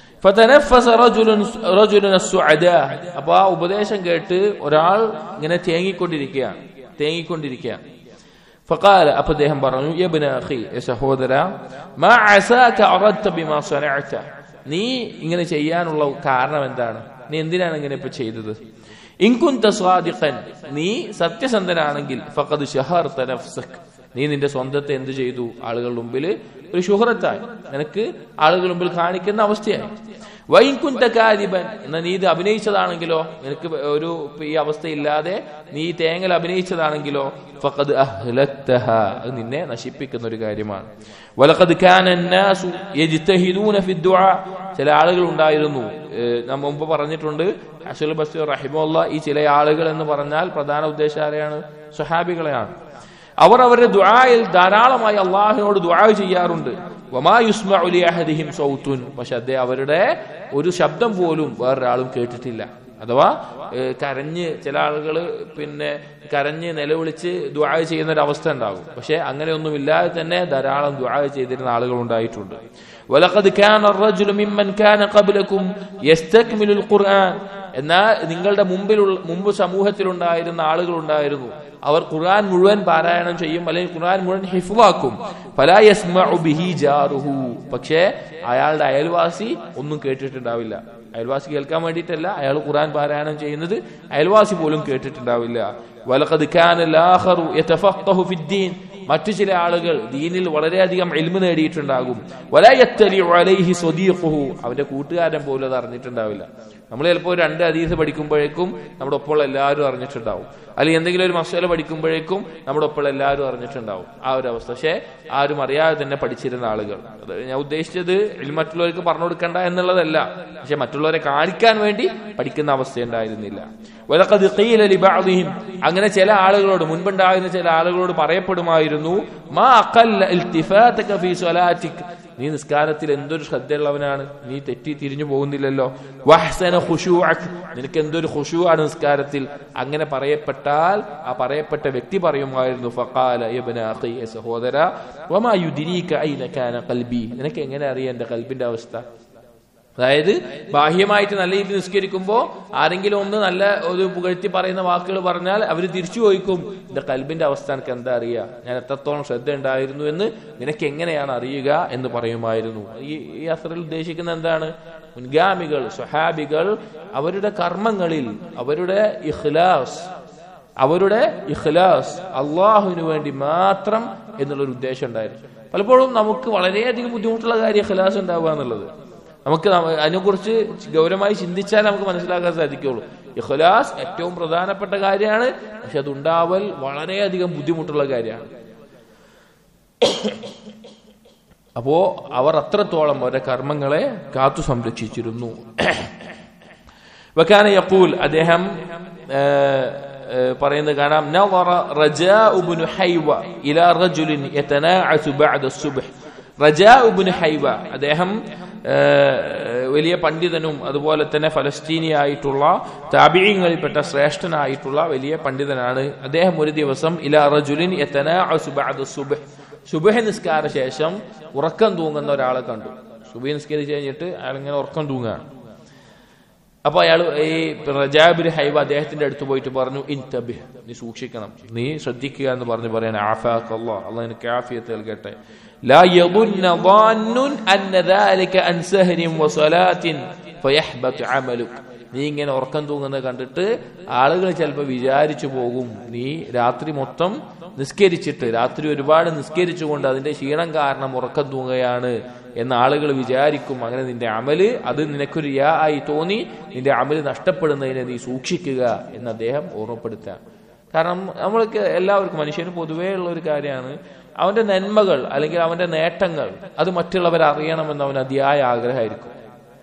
അപ്പൊ ആ ഉപദേശം കേട്ട് ഒരാൾ ഇങ്ങനെ തേങ്ങിക്കൊണ്ടിരിക്കുകയാണ് തേങ്ങിക്കൊണ്ടിരിക്കുകയാണ് فقال അപ്പൊ അദ്ദേഹം പറഞ്ഞു യബ്ന അഖി സഹോദര മാ അസാക അറദ്ത ബിമാ സനഅത നീ ഇങ്ങനെ ചെയ്യാനുള്ള കാരണം എന്താണ് നീ എന്തിനാണ് ഇങ്ങനെ ഇപ്പൊ ചെയ്തത് ഇൻകുന്ത സ്വാദിഖൻ നീ സത്യസന്ധനാണെങ്കിൽ ഫഖദ് ഷഹർത നഫ്സക് നീ നിന്റെ സ്വന്തത്തെ എന്ത് ചെയ്തു ആളുകളുടെ മുമ്പിൽ ഒരു ശുഹറത്തായി നിനക്ക് ആളുകളുടെ മുമ്പിൽ കാണിക്കുന്ന അവസ്ഥയായി വൈകുന്ത കാരിബൻ എന്നാ നീ ഇത് അഭിനയിച്ചതാണെങ്കിലോ നിനക്ക് ഒരു ഈ അവസ്ഥയില്ലാതെ നീ തേങ്ങൽ അഭിനയിച്ചതാണെങ്കിലോ ഫഖദ് അഹ്ലത്തഹ അത് നിന്നെ നശിപ്പിക്കുന്ന ഒരു കാര്യമാണ് വലഖദ് കാന الناس يجتهدون في الدعاء ചില ആളുകൾ ഉണ്ടായിരുന്നു നമ്മൾ മുമ്പ് പറഞ്ഞിട്ടുണ്ട് അഷൽ ബഷീർ റഹിമുള്ള ഈ ചില ആളുകൾ എന്ന് പറഞ്ഞാൽ പ്രധാന ഉദ്ദേശം ആരെയാണ് സ്വഹാബികളെയാണ് അവർ അവരുടെ ദുആയിൽ ധാരാളമായി അള്ളാഹിനോട് ദുആ ചെയ്യാറുണ്ട് പക്ഷെ അദ്ദേഹം അവരുടെ ഒരു ശബ്ദം പോലും വേറൊരാളും കേട്ടിട്ടില്ല അഥവാ ഏഹ്, കരഞ്ഞ് ചില ആളുകൾ പിന്നെ കരഞ്ഞ് നിലവിളിച്ച് ദുആ ചെയ്യുന്ന ഒരു അവസ്ഥ ഉണ്ടാകും പക്ഷെ അങ്ങനെയൊന്നുമില്ലാതെ തന്നെ ധാരാളം ദുആ ചെയ്തിരുന്ന ആളുകൾ ഉണ്ടായിട്ടുണ്ട് ولقد كان الرجل ممن كان قبلكم يستكمل القرآن എന്നാൽ നിങ്ങളുടെ മുമ്പിലുള്ള മുമ്പ് സമൂഹത്തിലുണ്ടായിരുന്ന ആളുകൾ ഉണ്ടായിരുന്നു അവർ ഖുർആൻ മുഴുവൻ പാരായണം ചെയ്യും അല്ലെങ്കിൽ ഖുർആൻ മുഴുവൻ ഹിഫ്വാക്കും ഫലാ യസ്മഉ ബിഹി ജാറുഹു പക്ഷേ അയാളുടെ അയൽവാസി ഒന്നും കേട്ടിട്ടുണ്ടാവില്ല അയൽവാസി കേൾക്കാൻ വേണ്ടിയിട്ടല്ല അയാൾ ഖുർആൻ പാരായണം ചെയ്യുന്നത് അയൽവാസി പോലും കേട്ടിട്ടുണ്ടാവില്ല വലഖദ് കാന ലാഖറു യതഫഖഹു ഫിദ്ദീൻ മറ്റു ചില ആളുകൾ ദീനിൽ വളരെയധികം എൽമ നേടിയിട്ടുണ്ടാകും വലയത്തലിഉ അലൈഹി സ്വദീഖുഹു അവന്റെ കൂട്ടുകാരൻ പോലും അത് അറിഞ്ഞിട്ടുണ്ടാവില്ല നമ്മൾ ചിലപ്പോൾ രണ്ട് അതീത് പഠിക്കുമ്പോഴേക്കും നമ്മുടെ ഒപ്പമുള്ള എല്ലാവരും അറിഞ്ഞിട്ടുണ്ടാവും അല്ലെങ്കിൽ എന്തെങ്കിലും ഒരു മസാല പഠിക്കുമ്പോഴേക്കും നമ്മുടെ ഒപ്പമുള്ള എല്ലാവരും അറിഞ്ഞിട്ടുണ്ടാവും ആ ഒരു അവസ്ഥ പക്ഷേ ആരും അറിയാതെ തന്നെ പഠിച്ചിരുന്ന ആളുകൾ അത് ഞാൻ ഉദ്ദേശിച്ചത് ഇതിൽ മറ്റുള്ളവർക്ക് പറഞ്ഞു കൊടുക്കണ്ട എന്നുള്ളതല്ല പക്ഷെ മറ്റുള്ളവരെ കാണിക്കാൻ വേണ്ടി പഠിക്കുന്ന അവസ്ഥ ഉണ്ടായിരുന്നില്ല വലഖദ് ഖീല ലിബഅദിഹിം അങ്ങനെ ചില ആളുകളോട് മുൻപുണ്ടായിരുന്ന ചില ആളുകളോട് പറയപ്പെടുമായിരുന്നു മാ അഖല്ല ഇൽതിഫാതക ഫീ സ്വലാറ്റിക് നീ നിസ്കാരത്തിൽ എന്തൊരു ശ്രദ്ധയുള്ളവനാണ് നീ തെറ്റി തിരിഞ്ഞു പോകുന്നില്ലല്ലോ വഹ്സന ഖുശൂഅക് നിനക്ക് എന്തൊരു ഖുശൂ ആണ് നിസ്കാരത്തിൽ അങ്ങനെ പറയപ്പെട്ടാൽ ആ പറയപ്പെട്ട വ്യക്തി പറയുമായിരുന്നു ഫഖാല ഇബ്ന അഖി എ സഹോദര വമാ യുദ്രീക ഐന കാന ഖൽബി നിനക്ക് എങ്ങനെ അറിയാം എന്റെ കൽബിന്റെ അവസ്ഥ അതായത് ബാഹ്യമായിട്ട് നല്ല രീതിയിൽ നിസ്കരിക്കുമ്പോൾ ആരെങ്കിലും ഒന്ന് നല്ല ഒരു പുകഴ്ത്തി പറയുന്ന വാക്കുകൾ പറഞ്ഞാൽ അവർ തിരിച്ചു ചോദിക്കും എന്റെ കൽബിന്റെ അവസ്ഥ എനിക്ക് എന്താ അറിയുക ഞാൻ എത്രത്തോളം ശ്രദ്ധ ഉണ്ടായിരുന്നു എന്ന് നിനക്ക് എങ്ങനെയാണ് അറിയുക എന്ന് പറയുമായിരുന്നു ഈ ഈ അസറിൽ ഉദ്ദേശിക്കുന്ന എന്താണ് മുൻഗാമികൾ സ്വഹാബികൾ അവരുടെ കർമ്മങ്ങളിൽ അവരുടെ ഇഖ്ലാസ് അവരുടെ ഇഖ്ലാസ് അള്ളാഹുവിന് വേണ്ടി മാത്രം എന്നുള്ളൊരു ഉദ്ദേശം ഉണ്ടായിരുന്നു പലപ്പോഴും നമുക്ക് വളരെയധികം ബുദ്ധിമുട്ടുള്ള കാര്യം ഇഖ്ലാസ് ഉണ്ടാവുക എന്നുള്ളത് നമുക്ക് നമ്മ- അതിനെക്കുറിച്ച് ഗൗരവമായി ചിന്തിച്ചാൽ നമുക്ക് മനസ്സിലാക്കാൻ സാധിക്കുള്ളൂ ഇഖ്ലാസ് ഏറ്റവും പ്രധാനപ്പെട്ട കാര്യമാണ് പക്ഷെ അതുണ്ടാവൽ വളരെയധികം ബുദ്ധിമുട്ടുള്ള കാര്യമാണ് അപ്പോ അവർ അത്രത്തോളം അവരുടെ കർമ്മങ്ങളെ കാത്തു സംരക്ഷിച്ചിരുന്നു വക്കാന യഖൂൽ അദ്ദേഹം ആ, ആ, പറയുന്നത് കാണാം നവറ റജാഉ ഇബ്നു ഹൈവ ഇലാ റജുലിൻ യതനാഅസു ബഅദ സുബ്ഹ് റജാഉ ഇബ്നു ഹൈവ അദ്ദേഹം ആ, വലിയ പണ്ഡിതനും അതുപോലെ തന്നെ ഫലസ്തീനിയായിട്ടുള്ള താബിയങ്ങളിൽപ്പെട്ട ശ്രേഷ്ഠനായിട്ടുള്ള വലിയ പണ്ഡിതനാണ് അദ്ദേഹം ഒരു ദിവസം ഇലാ റജുലിൻ യതനാഅസു ബഅദ സുബ്ഹ് സുബഹ നിസ്കാര ശേഷം ഉറക്കം തൂങ്ങുന്ന ഒരാളെ കണ്ടു സുബഹ നിസ്കരിച്ച് കഴിഞ്ഞിട്ട് അയാൾ ഇങ്ങനെ ഉറക്കം തൂങ്ങുകയാണ് അപ്പൊ അയാൾ ഈ റജാബിർ ഹൈബ അദ്ദേഹത്തിന്റെ അടുത്ത് പോയിട്ട് പറഞ്ഞു ഇൻതബി നീ സൂക്ഷിക്കണം നീ ശ്രദ്ധിക്കുക എന്ന് പറഞ്ഞു പറയാൻ ആഫാഖ് അല്ലാഹ് അള്ളാഹ് നിനക്ക് ആഫിയത്ത് നൽകട്ടെ لا يظن ظان أن ذلك عن سهر وصلاة فيحبط عملك നീ ഇങ്ങനെ ഉറക്കം തൂങ്ങുന്നത് കണ്ടിട്ട് ആളുകൾ ചിലപ്പോൾ വിചാരിച്ചു പോകും നീ രാത്രി മൊത്തം നിസ്കരിച്ചിട്ട് രാത്രി ഒരുപാട് നിസ്കരിച്ചുകൊണ്ട് അതിന്റെ ക്ഷീണം കാരണം ഉറക്കം തൂങ്ങുകയാണ് എന്ന് ആളുകൾ വിചാരിക്കും അങ്ങനെ നിന്റെ അമല് അത് നിനക്കൊരു യാ ആയി തോന്നി നിന്റെ അമല് നഷ്ടപ്പെടുന്നതിനെ നീ സൂക്ഷിക്കുക എന്ന് അദ്ദേഹം ഓർമ്മപ്പെടുത്തുക കാരണം നമ്മൾക്ക് എല്ലാവർക്കും മനുഷ്യന് പൊതുവേ ഉള്ള ഒരു കാര്യമാണ് അവന്റെ നന്മകൾ അല്ലെങ്കിൽ അവന്റെ നേട്ടങ്ങൾ അത് മറ്റുള്ളവർ അറിയണമെന്ന് അവന് അതിയായ ആഗ്രഹമായിരിക്കും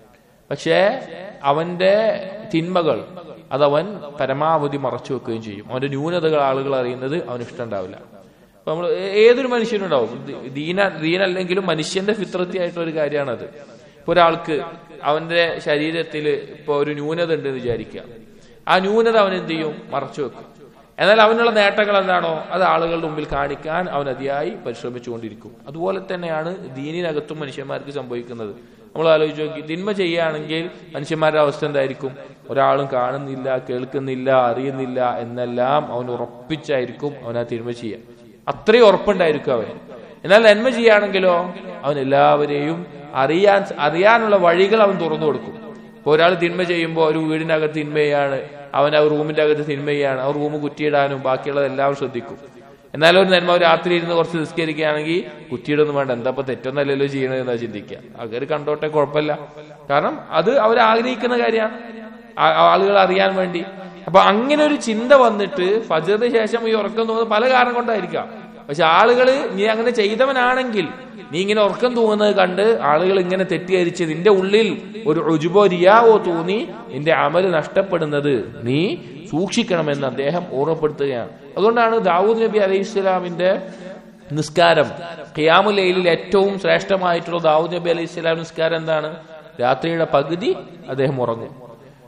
പക്ഷേ അവന്റെ തിന്മകൾ അതവൻ പരമാവധി മറച്ചു വെക്കുകയും ചെയ്യും അവന്റെ ന്യൂനതകൾ ആളുകൾ അറിയുന്നത് അവന് ഇഷ്ടമുണ്ടാവില്ല അപ്പൊ നമ്മൾ ഏതൊരു മനുഷ്യനുണ്ടാവും ദീ- ദീന ദീനല്ലെങ്കിലും മനുഷ്യന്റെ ഫിത്രത്തിയായിട്ടുള്ള ഒരു കാര്യമാണത് ഇപ്പൊ ഒരാൾക്ക് അവന്റെ ശരീരത്തിൽ ഇപ്പൊ ഒരു ന്യൂനത ഉണ്ട് എന്ന് വിചാരിക്കുക ആ ന്യൂനത അവൻ എന്ത് ചെയ്യും മറച്ചു വെക്കും എന്നാൽ അവനുള്ള നേട്ടങ്ങൾ എന്താണോ അത് ആളുകളുടെ മുമ്പിൽ കാണിക്കാൻ അവൻ അതിയായി പരിശ്രമിച്ചുകൊണ്ടിരിക്കും അതുപോലെ തന്നെയാണ് ദീനിനകത്തും മനുഷ്യന്മാർക്ക് സംഭവിക്കുന്നത് നമ്മൾ ആലോചിച്ച് നോക്കി തിന്മ ചെയ്യുകയാണെങ്കിൽ മനുഷ്യന്മാരുടെ അവസ്ഥ എന്തായിരിക്കും ഒരാളും കാണുന്നില്ല കേൾക്കുന്നില്ല അറിയുന്നില്ല എന്നെല്ലാം അവൻ ഉറപ്പിച്ചായിരിക്കും അവൻ ആ തിന്മ ചെയ്യുക അത്രയും ഉറപ്പുണ്ടായിരിക്കും അവൻ എന്നാൽ നന്മ ചെയ്യുകയാണെങ്കിലോ അവൻ എല്ലാവരെയും അറിയാൻ അറിയാനുള്ള വഴികൾ അവൻ തുറന്നു കൊടുക്കും ഇപ്പൊ ഒരാൾ തിന്മ ചെയ്യുമ്പോൾ ഒരു വീടിനകത്ത് തിന്മയാണ് അവൻ ആ റൂമിന്റെ അകത്ത് തിന്മയാണ് ആ റൂം കുറ്റിയിടാനും ബാക്കിയുള്ളത് എല്ലാവരും ശ്രദ്ധിക്കും എന്നാലും ഒരു നന്മ രാത്രി ഇരുന്ന് കുറച്ച് നിസ്കരിക്കുകയാണെങ്കിൽ കുറ്റിയിടൊന്നും വേണ്ട എന്താ ഇപ്പൊ തെറ്റൊന്നല്ലല്ലോ ചെയ്യണത് എന്നാ ചിന്തിക്കുക ആൾക്കാർ കണ്ടോട്ടെ കുഴപ്പമില്ല കാരണം അത് അവർ ആഗ്രഹിക്കുന്ന കാര്യമാണ് ആ- ആളുകൾ അറിയാൻ വേണ്ടി അപ്പൊ അങ്ങനെ ഒരു ചിന്ത വന്നിട്ട് ഫജറിന് ശേഷം ഈ ഉറക്കം തോന്നുന്നത് പല കാരണം കൊണ്ടായിരിക്കാം പക്ഷെ ആളുകൾ നീ അങ്ങനെ ചെയ്തവനാണെങ്കിൽ നീ ഇങ്ങനെ ഉറക്കം തൂങ്ങുന്നത് കണ്ട് ആളുകൾ ഇങ്ങനെ തെറ്റിദ്ധരിച്ച് നിന്റെ ഉള്ളിൽ ഒരു റുജുബോ റിയാവോ തോന്നി നിന്റെ അമല് നഷ്ടപ്പെടുന്നത് നീ സൂക്ഷിക്കണമെന്ന് അദ്ദേഹം ഓർമ്മപ്പെടുത്തുകയാണ് അതുകൊണ്ടാണ് ദാവൂദ് നബി അലൈഹി ഇസ്ലാമിന്റെ നിസ്കാരം ഖിയാമുലയിലിൽ ഏറ്റവും ശ്രേഷ്ഠമായിട്ടുള്ള ദാവൂദ് നബി അലൈഹി ഇസ്ലാം നിസ്കാരം എന്താണ് രാത്രിയുടെ പകുതി അദ്ദേഹം ഉറങ്ങും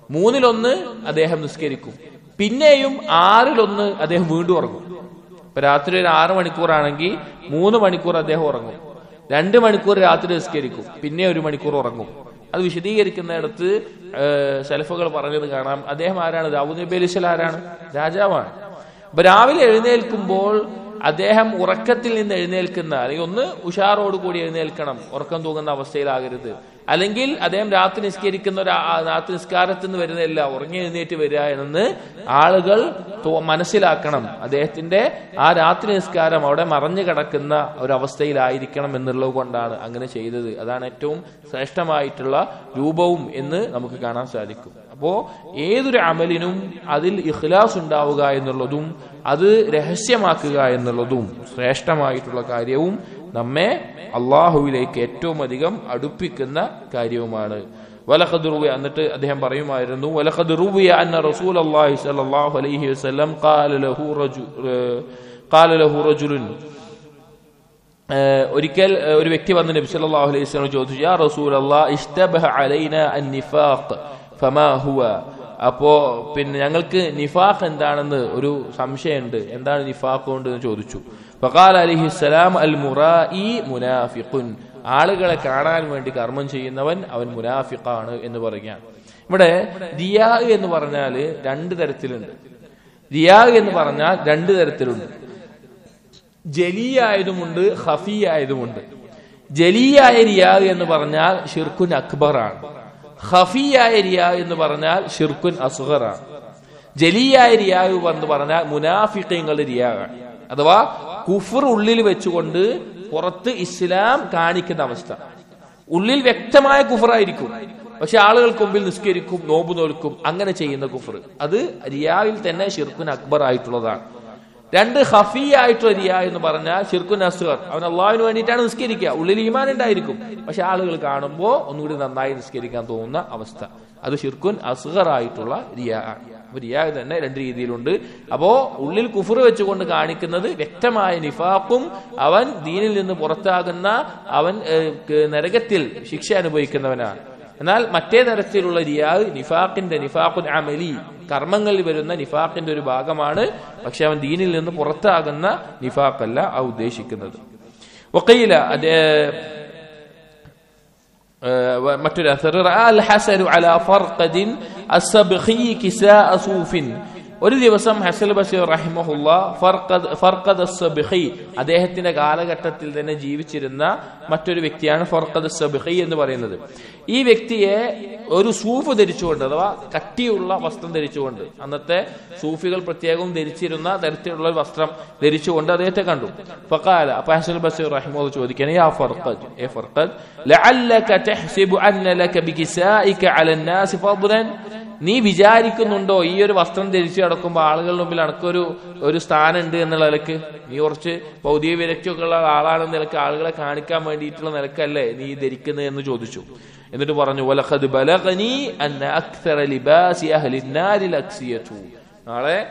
മൂന്നിലൊന്ന് അദ്ദേഹം നിസ്കരിക്കും പിന്നെയും ആറിലൊന്ന് അദ്ദേഹം വീണ്ടും ഉറങ്ങും ഇപ്പൊ രാത്രി ഒരു ആറ് മണിക്കൂറാണെങ്കിൽ മൂന്ന് മണിക്കൂർ അദ്ദേഹം ഉറങ്ങും രണ്ട് മണിക്കൂർ രാത്രി നിസ്കരിക്കും പിന്നെ ഒരു മണിക്കൂർ ഉറങ്ങും അത് വിശദീകരിക്കുന്നിടത്ത് സെൽഫുകൾ പറഞ്ഞത് കാണാം അദ്ദേഹം ആരാണ് ദാവൂദ് നബി അലിസ്വൽ ആരാണ് രാജാവാണ് അപ്പൊ രാവിലെ എഴുന്നേൽക്കുമ്പോൾ അദ്ദേഹം ഉറക്കത്തിൽ നിന്ന് എഴുന്നേൽക്കുന്ന അല്ലെങ്കിൽ ഒന്ന് ഉഷാറോടുകൂടി എഴുന്നേൽക്കണം ഉറക്കം തൂങ്ങുന്ന അവസ്ഥയിലാകരുത് അല്ലെങ്കിൽ അദ്ദേഹം രാത്രി നിസ്കരിക്കുന്ന ഒരു ആ- രാത്രി നിസ്കാരത്തിൽ നിന്ന് വരുന്നതല്ല ഉറങ്ങി എഴുന്നേറ്റ് വരിക എന്ന് ആളുകൾ തോ- മനസ്സിലാക്കണം അദ്ദേഹത്തിന്റെ ആ രാത്രി നിസ്കാരം അവിടെ മറഞ്ഞു കിടക്കുന്ന ഒരു അവസ്ഥയിലായിരിക്കണം എന്നുള്ളത് കൊണ്ടാണ് അങ്ങനെ ചെയ്തത് അതാണ് ഏറ്റവും ശ്രേഷ്ഠമായിട്ടുള്ള രൂപവും എന്ന് നമുക്ക് കാണാൻ സാധിക്കും അപ്പോ ഏതൊരു അമലിനും അതിൽ ഇഖ്ലാസ് ഉണ്ടാവുക എന്നുള്ളതും അത് രഹസ്യമാക്കുക എന്നുള്ളതും ശ്രേഷ്ഠമായിട്ടുള്ള കാര്യവും നമ്മെ അള്ളാഹുവിലേക്ക് ഏറ്റവും അധികം അടുപ്പിക്കുന്ന കാര്യവുമാണ് വലഖദ് റുവിയ എന്നിട്ട് അദ്ദേഹം പറയുമായിരുന്നു വലഖദ് റുവിയ അന്ന റസൂൽ അള്ളാഹി സല്ലല്ലാഹു അലൈഹി വസല്ലം ഖാല ലഹു റജു ഖാല ലഹു റജുലുൻ ഏഹ് ഒരിക്കൽ ഏഹ് ഒരു വ്യക്തി വന്ന് നബി സല്ലല്ലാഹു അലൈഹി വസല്ലം ചോദിച്ചു യാ റസൂലല്ലാഹ് ഇഷ്തബഹ അലൈന അൻ നിഫാഖ് ഫമാ ഹുവ അപ്പോ പിന്നെ ഞങ്ങൾക്ക് നിഫാഖ് എന്താണെന്ന് ഒരു സംശയമുണ്ട് എന്താണ് നിഫാഖ് കൊണ്ട് എന്ന് ചോദിച്ചു ഫഖാല അലിഹിസ്സലാം അൽ മുറായി മുനാഫിഖുൻ ആളുകളെ കാണാൻ വേണ്ടി കർമ്മം ചെയ്യുന്നവൻ അവൻ മുനാഫിഖാണ് എന്ന് പറയുകയാണ് ഇവിടെ ദിയാ എന്ന് പറഞ്ഞാല് രണ്ട് തരത്തിലുണ്ട് ദിയാ എന്ന് പറഞ്ഞാൽ രണ്ട് തരത്തിലുണ്ട് ജലിയായതുമുണ്ട് ഹഫിയായതുമുണ്ട് ജലിയായ റിയാ എന്ന് പറഞ്ഞാൽ ഷിർക്കുൻ അക്ബറാണ് ഹഫിയായ റിയാ എന്ന് പറഞ്ഞാൽ ഷിർക്കുൻ അസുഹറാണ് ജലിയായ റിയാവ് എന്ന് പറഞ്ഞാൽ മുനാഫിക്കങ്ങളുടെ റിയാവാണ് അഥവാ കുഫർ ഉള്ളിൽ വെച്ചുകൊണ്ട് പുറത്ത് ഇസ്ലാം കാണിക്കുന്ന അവസ്ഥ ഉള്ളിൽ വ്യക്തമായ കുഫറായിരിക്കും പക്ഷെ ആളുകൾക്ക് മുമ്പിൽ നിസ്കരിക്കും നോമ്പ് നോൽക്കും അങ്ങനെ ചെയ്യുന്ന കുഫർ അത് റിയാവിൽ തന്നെ ഷിർക്കുൻ അക്ബർ ആയിട്ടുള്ളതാണ് രണ്ട് ഹഫി ആയിട്ടുള്ള റിയ എന്ന് പറഞ്ഞാൽ ഷിർക്കുൻ അസ്ഗർ അവൻ അള്ളാഹുവിന് വേണ്ടിയിട്ടാണ് നിസ്കരിക്കുക ഉള്ളിൽ ഈമാൻ ഉണ്ടായിരിക്കും പക്ഷെ ആളുകൾ കാണുമ്പോൾ ഒന്നുകൂടി നന്നായി നിസ്കരിക്കാൻ തോന്നുന്ന അവസ്ഥ അത് ഷിർക്കുൻ അസ്ഗർ ആയിട്ടുള്ള റിയ ആണ് അപ്പൊ റിയ തന്നെ രണ്ട് രീതിയിലുണ്ട് അപ്പോ ഉള്ളിൽ കുഫർ വെച്ചുകൊണ്ട് കാണിക്കുന്നത് വ്യക്തമായ നിഫാഖും അവൻ ദീനിൽ നിന്ന് പുറത്താകുന്ന അവൻ ഏഹ്, ക- നരകത്തിൽ ശിക്ഷ അനുഭവിക്കുന്നവനാണ് എന്നാൽ മറ്റേ തരത്തിലുള്ള റിയാവ് നിഫാഖിന്റെ നിഫാഖുൻ അമലി കർമ്മങ്ങളിൽ വരുന്ന നിഫാഖിന്റെ ഒരു ഭാഗമാണ് പക്ഷെ അവൻ ദീനിൽ നിന്ന് പുറത്താകുന്ന നിഫാഖല്ല ആ ഉദ്ദേശിക്കുന്നത് വക്കയില അത് آه، متى أثر رأى الحسن على فرقد السبخي كساء صوف ഒരു ദിവസം ഹസൽ ബഷീർ റഹിമഹുല്ല ഫർഖദ് ഫർഖദ് സബിഖി അദ്ദേഹത്തിന്റെ കാലഘട്ടത്തിൽ തന്നെ ജീവിച്ചിരുന്ന മറ്റൊരു വ്യക്തിയാണ് ഫർഖദ് സബിഖി എന്ന് പറയുന്നത് ഈ വ്യക്തിയെ ഒരു സൂഫ് ധരിച്ചുകൊണ്ട് അഥവാ കട്ടിയുള്ള വസ്ത്രം ധരിച്ചുകൊണ്ട് അന്നത്തെ സൂഫികൾ പ്രത്യേകം ധരിച്ചിരുന്ന തരത്തിലുള്ള ഒരു വസ്ത്രം ധരിച്ചുകൊണ്ട് അദ്ദേഹത്തെ കണ്ടു ഫഖാല അപ്പൊ ഹസൻ ബഷീർ റഹിമഹുല്ല ചോദിക്കുകയാണ് യാ ഫർഖദ് ഏ ഫർഖദ് ലഅല്ലക തഹ്സിബു അന്ന ലക ബികിസായിക അല الناس ഫദ്ലൻ നീ വിചാരിക്കുന്നുണ്ടോ ഈ ഒരു വസ്ത്രം ധരിച്ചു കിടക്കുമ്പോൾ ആളുകളുടെ മുമ്പിൽ അനക്കൊരു ഒരു സ്ഥാനം ഉണ്ട് എന്നുള്ള നിലക്ക് നീ കുറച്ച് ഭൗതിക വിരക്തിയൊക്കെ ഉള്ള ആളാണെന്ന നിലക്ക് ആളുകളെ കാണിക്കാൻ വേണ്ടിയിട്ടുള്ള നിലക്കല്ലേ നീ ധരിക്കുന്നത് എന്ന് ചോദിച്ചു എന്നിട്ട് പറഞ്ഞു വലഖദ് ബലഗനി അന്ന അക്സറ ലിബാസി അഹ്ലി നാരിൽ അക്സിയതു നാളെ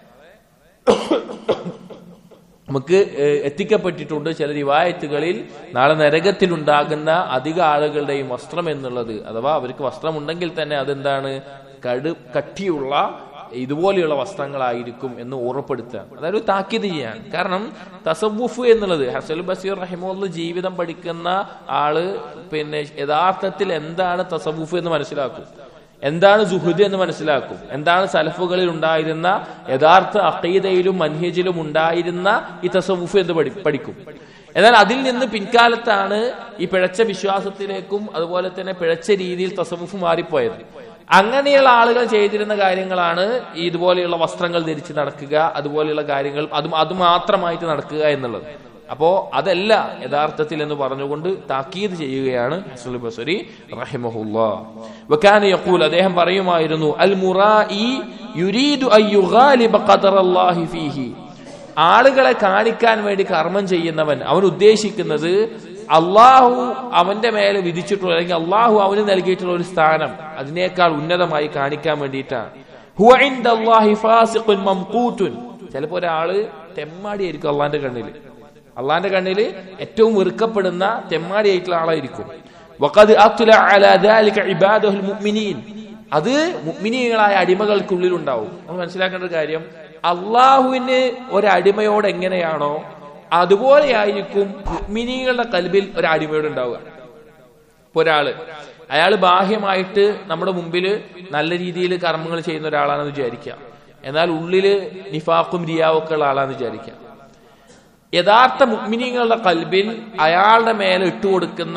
നമുക്ക് ഏഹ്, എത്തിക്കപ്പെട്ടിട്ടുണ്ട് ചില റിവായത്തുകളിൽ നാളെ നരകത്തിലുണ്ടാകുന്ന അധിക ആളുകളുടെയും വസ്ത്രം എന്നുള്ളത് അഥവാ അവർക്ക് വസ്ത്രമുണ്ടെങ്കിൽ തന്നെ അതെന്താണ് കടു കട്ടിയുള്ള ഇതുപോലെയുള്ള വസ്ത്രങ്ങളായിരിക്കും എന്ന് ഉറപ്പെടുത്തുക അതായത് ഒരു താക്കീത് ചെയ്യാൻ കാരണം തസവുഫ് എന്നുള്ളത് ഹസൽ ബസീർ റഹിമുള്ള ജീവിതം പഠിക്കുന്ന ആള് പിന്നെ യഥാർത്ഥത്തിൽ എന്താണ് തസവുഫ് എന്ന് മനസ്സിലാക്കും എന്താണ് സുഹൃദ് എന്ന് മനസ്സിലാക്കും എന്താണ് സലഫുകളിൽ ഉണ്ടായിരുന്ന യഥാർത്ഥ അഖീദയിലും മൻഹേജിലും ഉണ്ടായിരുന്ന ഈ തസവുഫ് എന്ന് പഠി- പഠിക്കും എന്നാൽ അതിൽ നിന്ന് പിൻകാലത്താണ് ഈ പിഴച്ച വിശ്വാസത്തിലേക്കും അതുപോലെ തന്നെ പിഴച്ച രീതിയിൽ തസവുഫ് മാറിപ്പോയത് അങ്ങനെയുള്ള ആളുകൾ ചെയ്തിരുന്ന കാര്യങ്ങളാണ് ഈ ഇതുപോലെയുള്ള വസ്ത്രങ്ങൾ ധരിച്ച് നടക്കുക അതുപോലെയുള്ള കാര്യങ്ങൾ അതും അത് മാത്രമായിട്ട് നടക്കുക എന്നുള്ളത് അപ്പോ അതല്ല യഥാർത്ഥത്തിൽ എന്ന് പറഞ്ഞുകൊണ്ട് താക്കീത് ചെയ്യുകയാണ് ഹസൽ ബസരി റഹിമഹുല്ലാ വക്കാന യഖൂൽ അദ്ദേഹം പറയുമായിരുന്നു അൽ മുറായി യുരീദു അൻ യുഗാലിബ ഖദറല്ലാഹി ഫീഹി ആളുകളെ കാണിക്കാൻ വേണ്ടി കർമ്മം ചെയ്യുന്നവൻ അവൻ ഉദ്ദേശിക്കുന്നത് അള്ളാഹു അവന്റെ മേലെ വിധിച്ചിട്ടുള്ള അല്ലെങ്കിൽ അള്ളാഹു അവന് നൽകിയിട്ടുള്ള ഒരു സ്ഥാനം അതിനേക്കാൾ ഉന്നതമായി കാണിക്കാൻ വേണ്ടിയിട്ടാണ് ഹുവ ഇൻദല്ലാഹി ഫാസിഖുൻ മംഖൂത്തുൻ ചിലപ്പോ ഒരാള് തെമ്മാടിയായിരിക്കും അള്ളാന്റെ കണ്ണില് അള്ളാന്റെ കണ്ണില് ഏറ്റവും വെറുക്കപ്പെടുന്ന തെമ്മാടിയായിട്ടുള്ള ആളായിരിക്കും വഖദ് അത്ല അലാ ദാലിക ഇബാദുൽ മുഅ്മിനീൻ അത് മുഗ്മിനികളായ അടിമകൾക്കുള്ളിൽ ഉണ്ടാവും നമ്മൾ മനസ്സിലാക്കേണ്ട ഒരു കാര്യം അള്ളാഹുവിന് ഒരടിമയോട് എങ്ങനെയാണോ അതുപോലെയായിരിക്കും മുഗ്മിനികളുടെ കൽബിൽ ഒരു അടിമയോട് ഉണ്ടാവുക ഇപ്പൊ ഒരാള് അയാൾ ബാഹ്യമായിട്ട് നമ്മുടെ മുമ്പിൽ നല്ല രീതിയിൽ കർമ്മങ്ങൾ ചെയ്യുന്ന ഒരാളാണെന്ന് വിചാരിക്കാം എന്നാൽ ഉള്ളില് നിഫാഖും റിയാവും ഒക്കെ ഉള്ള ആളാണെന്ന് വിചാരിക്കാം യഥാർത്ഥ മുഗ്മിനികളുടെ കൽബിൽ അയാളുടെ മേലെ ഇട്ടുകൊടുക്കുന്ന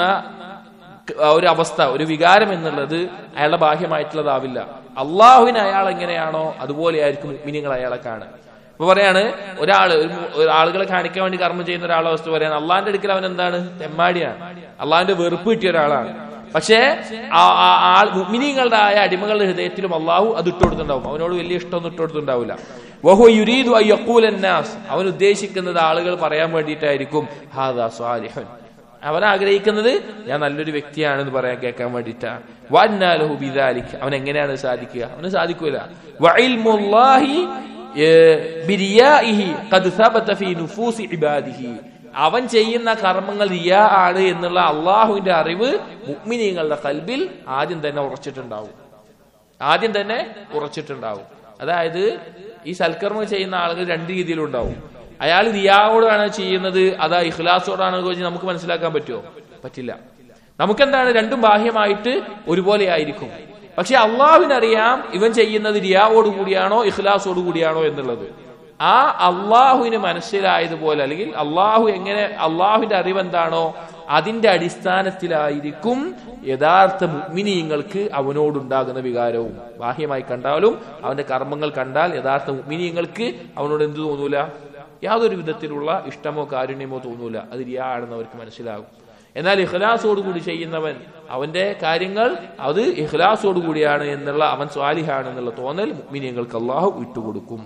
ഒരു അവസ്ഥ ഒരു വികാരം എന്നുള്ളത് അയാളുടെ ബാഹ്യമായിട്ടുള്ളതാവില്ല അള്ളാഹുവിന് അയാൾ എങ്ങനെയാണോ അതുപോലെയായിരിക്കും മുഗ്മിനികൾ അയാളെ കാണുക ഇപ്പൊ പറയാണ് ഒരാള് ഒരു മു- ഒരു ആളുകളെ കാണിക്കാൻ വേണ്ടി കർമ്മം ചെയ്യുന്ന ഒരാളെ അവസ്ഥ പറയാണ് അള്ളാഹിന്റെ അടുക്കൽ അവൻ എന്താണ് തെമ്മാടിയാണ് അള്ളാഹിന്റെ വെറുപ്പ് കിട്ടിയ ഒരാളാണ് പക്ഷേ ആ- ആ- ആൾ മുഗ്മിനീങ്ങളുടെ ആയ അടിമകളുടെ ഹൃദയത്തിലും അള്ളാഹു അത് ഇട്ടുകൊടുത്തുണ്ടാവും അവനോട് വലിയ ഇഷ്ടമൊന്നും ഇട്ടുകൊടുത്തുണ്ടാവില്ല വഹു യുരീദു അൻ യഖൂല അന്നാസ് അവൻ ഉദ്ദേശിക്കുന്നത് ആളുകൾ പറയാൻ വേണ്ടിയിട്ടായിരിക്കും ഹാദാ സ്വാലിഹുൻ അവൻ ആഗ്രഹിക്കുന്നത് ഞാൻ നല്ലൊരു വ്യക്തിയാണെന്ന് പറയാൻ കേൾക്കാൻ വേണ്ടിയിട്ടാണ് വന്നാലഹു ബിദാലിക് അവൻ എങ്ങനെയാണ് ഇത് സാധിക്കുക അവന് സാധിക്കൂല വഇൽമുല്ലാഹി ഏഹ്, ബിരിയാഇഹി ഖദ് സബത ഫീ നുഫൂസി ഇബാദിഹി അവൻ ചെയ്യുന്ന കർമ്മങ്ങൾ റിയാ ആണ് എന്നുള്ള അള്ളാഹുവിന്റെ അറിവ് മുഅ്മിനീങ്ങളുടെ കൽബിൽ ആദ്യം തന്നെ ഉറച്ചിട്ടുണ്ടാവും ആദ്യം തന്നെ ഉറച്ചിട്ടുണ്ടാവും അതായത് ഈ സൽക്കർമ്മം ചെയ്യുന്ന ആളുകൾ രണ്ട് രീതിയിലുണ്ടാവും അയാൾ റിയാവോടാണ് ചെയ്യുന്നത് അതാ ഇഖ്ലാസോടാണ് ചോദിച്ചാൽ നമുക്ക് മനസ്സിലാക്കാൻ പറ്റുമോ പറ്റില്ല നമുക്കെന്താണ് രണ്ടും ബാഹ്യമായിട്ട് ഒരുപോലെ ആയിരിക്കും പക്ഷെ അള്ളാഹുവിനറിയാം ഇവൻ ചെയ്യുന്നത് റിയാവോട് കൂടിയാണോ ഇഖ്ലാസോട് കൂടിയാണോ എന്നുള്ളത് ആ അള്ളാഹുവിന് മനസ്സിലായതുപോലെ അല്ലെങ്കിൽ അള്ളാഹു എങ്ങനെ അള്ളാഹുവിന്റെ അറിവ് എന്താണോ അതിന്റെ അടിസ്ഥാനത്തിലായിരിക്കും യഥാർത്ഥ മുഗ്മിനീയങ്ങൾക്ക് അവനോടുണ്ടാകുന്ന വികാരവും ബാഹ്യമായി കണ്ടാലും അവന്റെ കർമ്മങ്ങൾ കണ്ടാൽ യഥാർത്ഥ മുഗ്മിനീയങ്ങൾക്ക് അവനോട് എന്ത് തോന്നൂല യാതൊരു വിധത്തിലുള്ള ഇഷ്ടമോ കാരുണ്യമോ തോന്നൂല അത് റിയാ ആണെന്ന് അവർക്ക് മനസ്സിലാകും എന്നാൽ ഇഖ്ലാസോടുകൂടി ചെയ്യുന്നവൻ അവന്റെ കാര്യങ്ങൾ അത് ഇഖ്ലാസോടുകൂടിയാണ് എന്നുള്ള അവൻ സ്വാലിഹാണ് എന്നുള്ള തോന്നൽ മുഗ്മിനീയങ്ങൾക്ക് അള്ളാഹു വിട്ടുകൊടുക്കും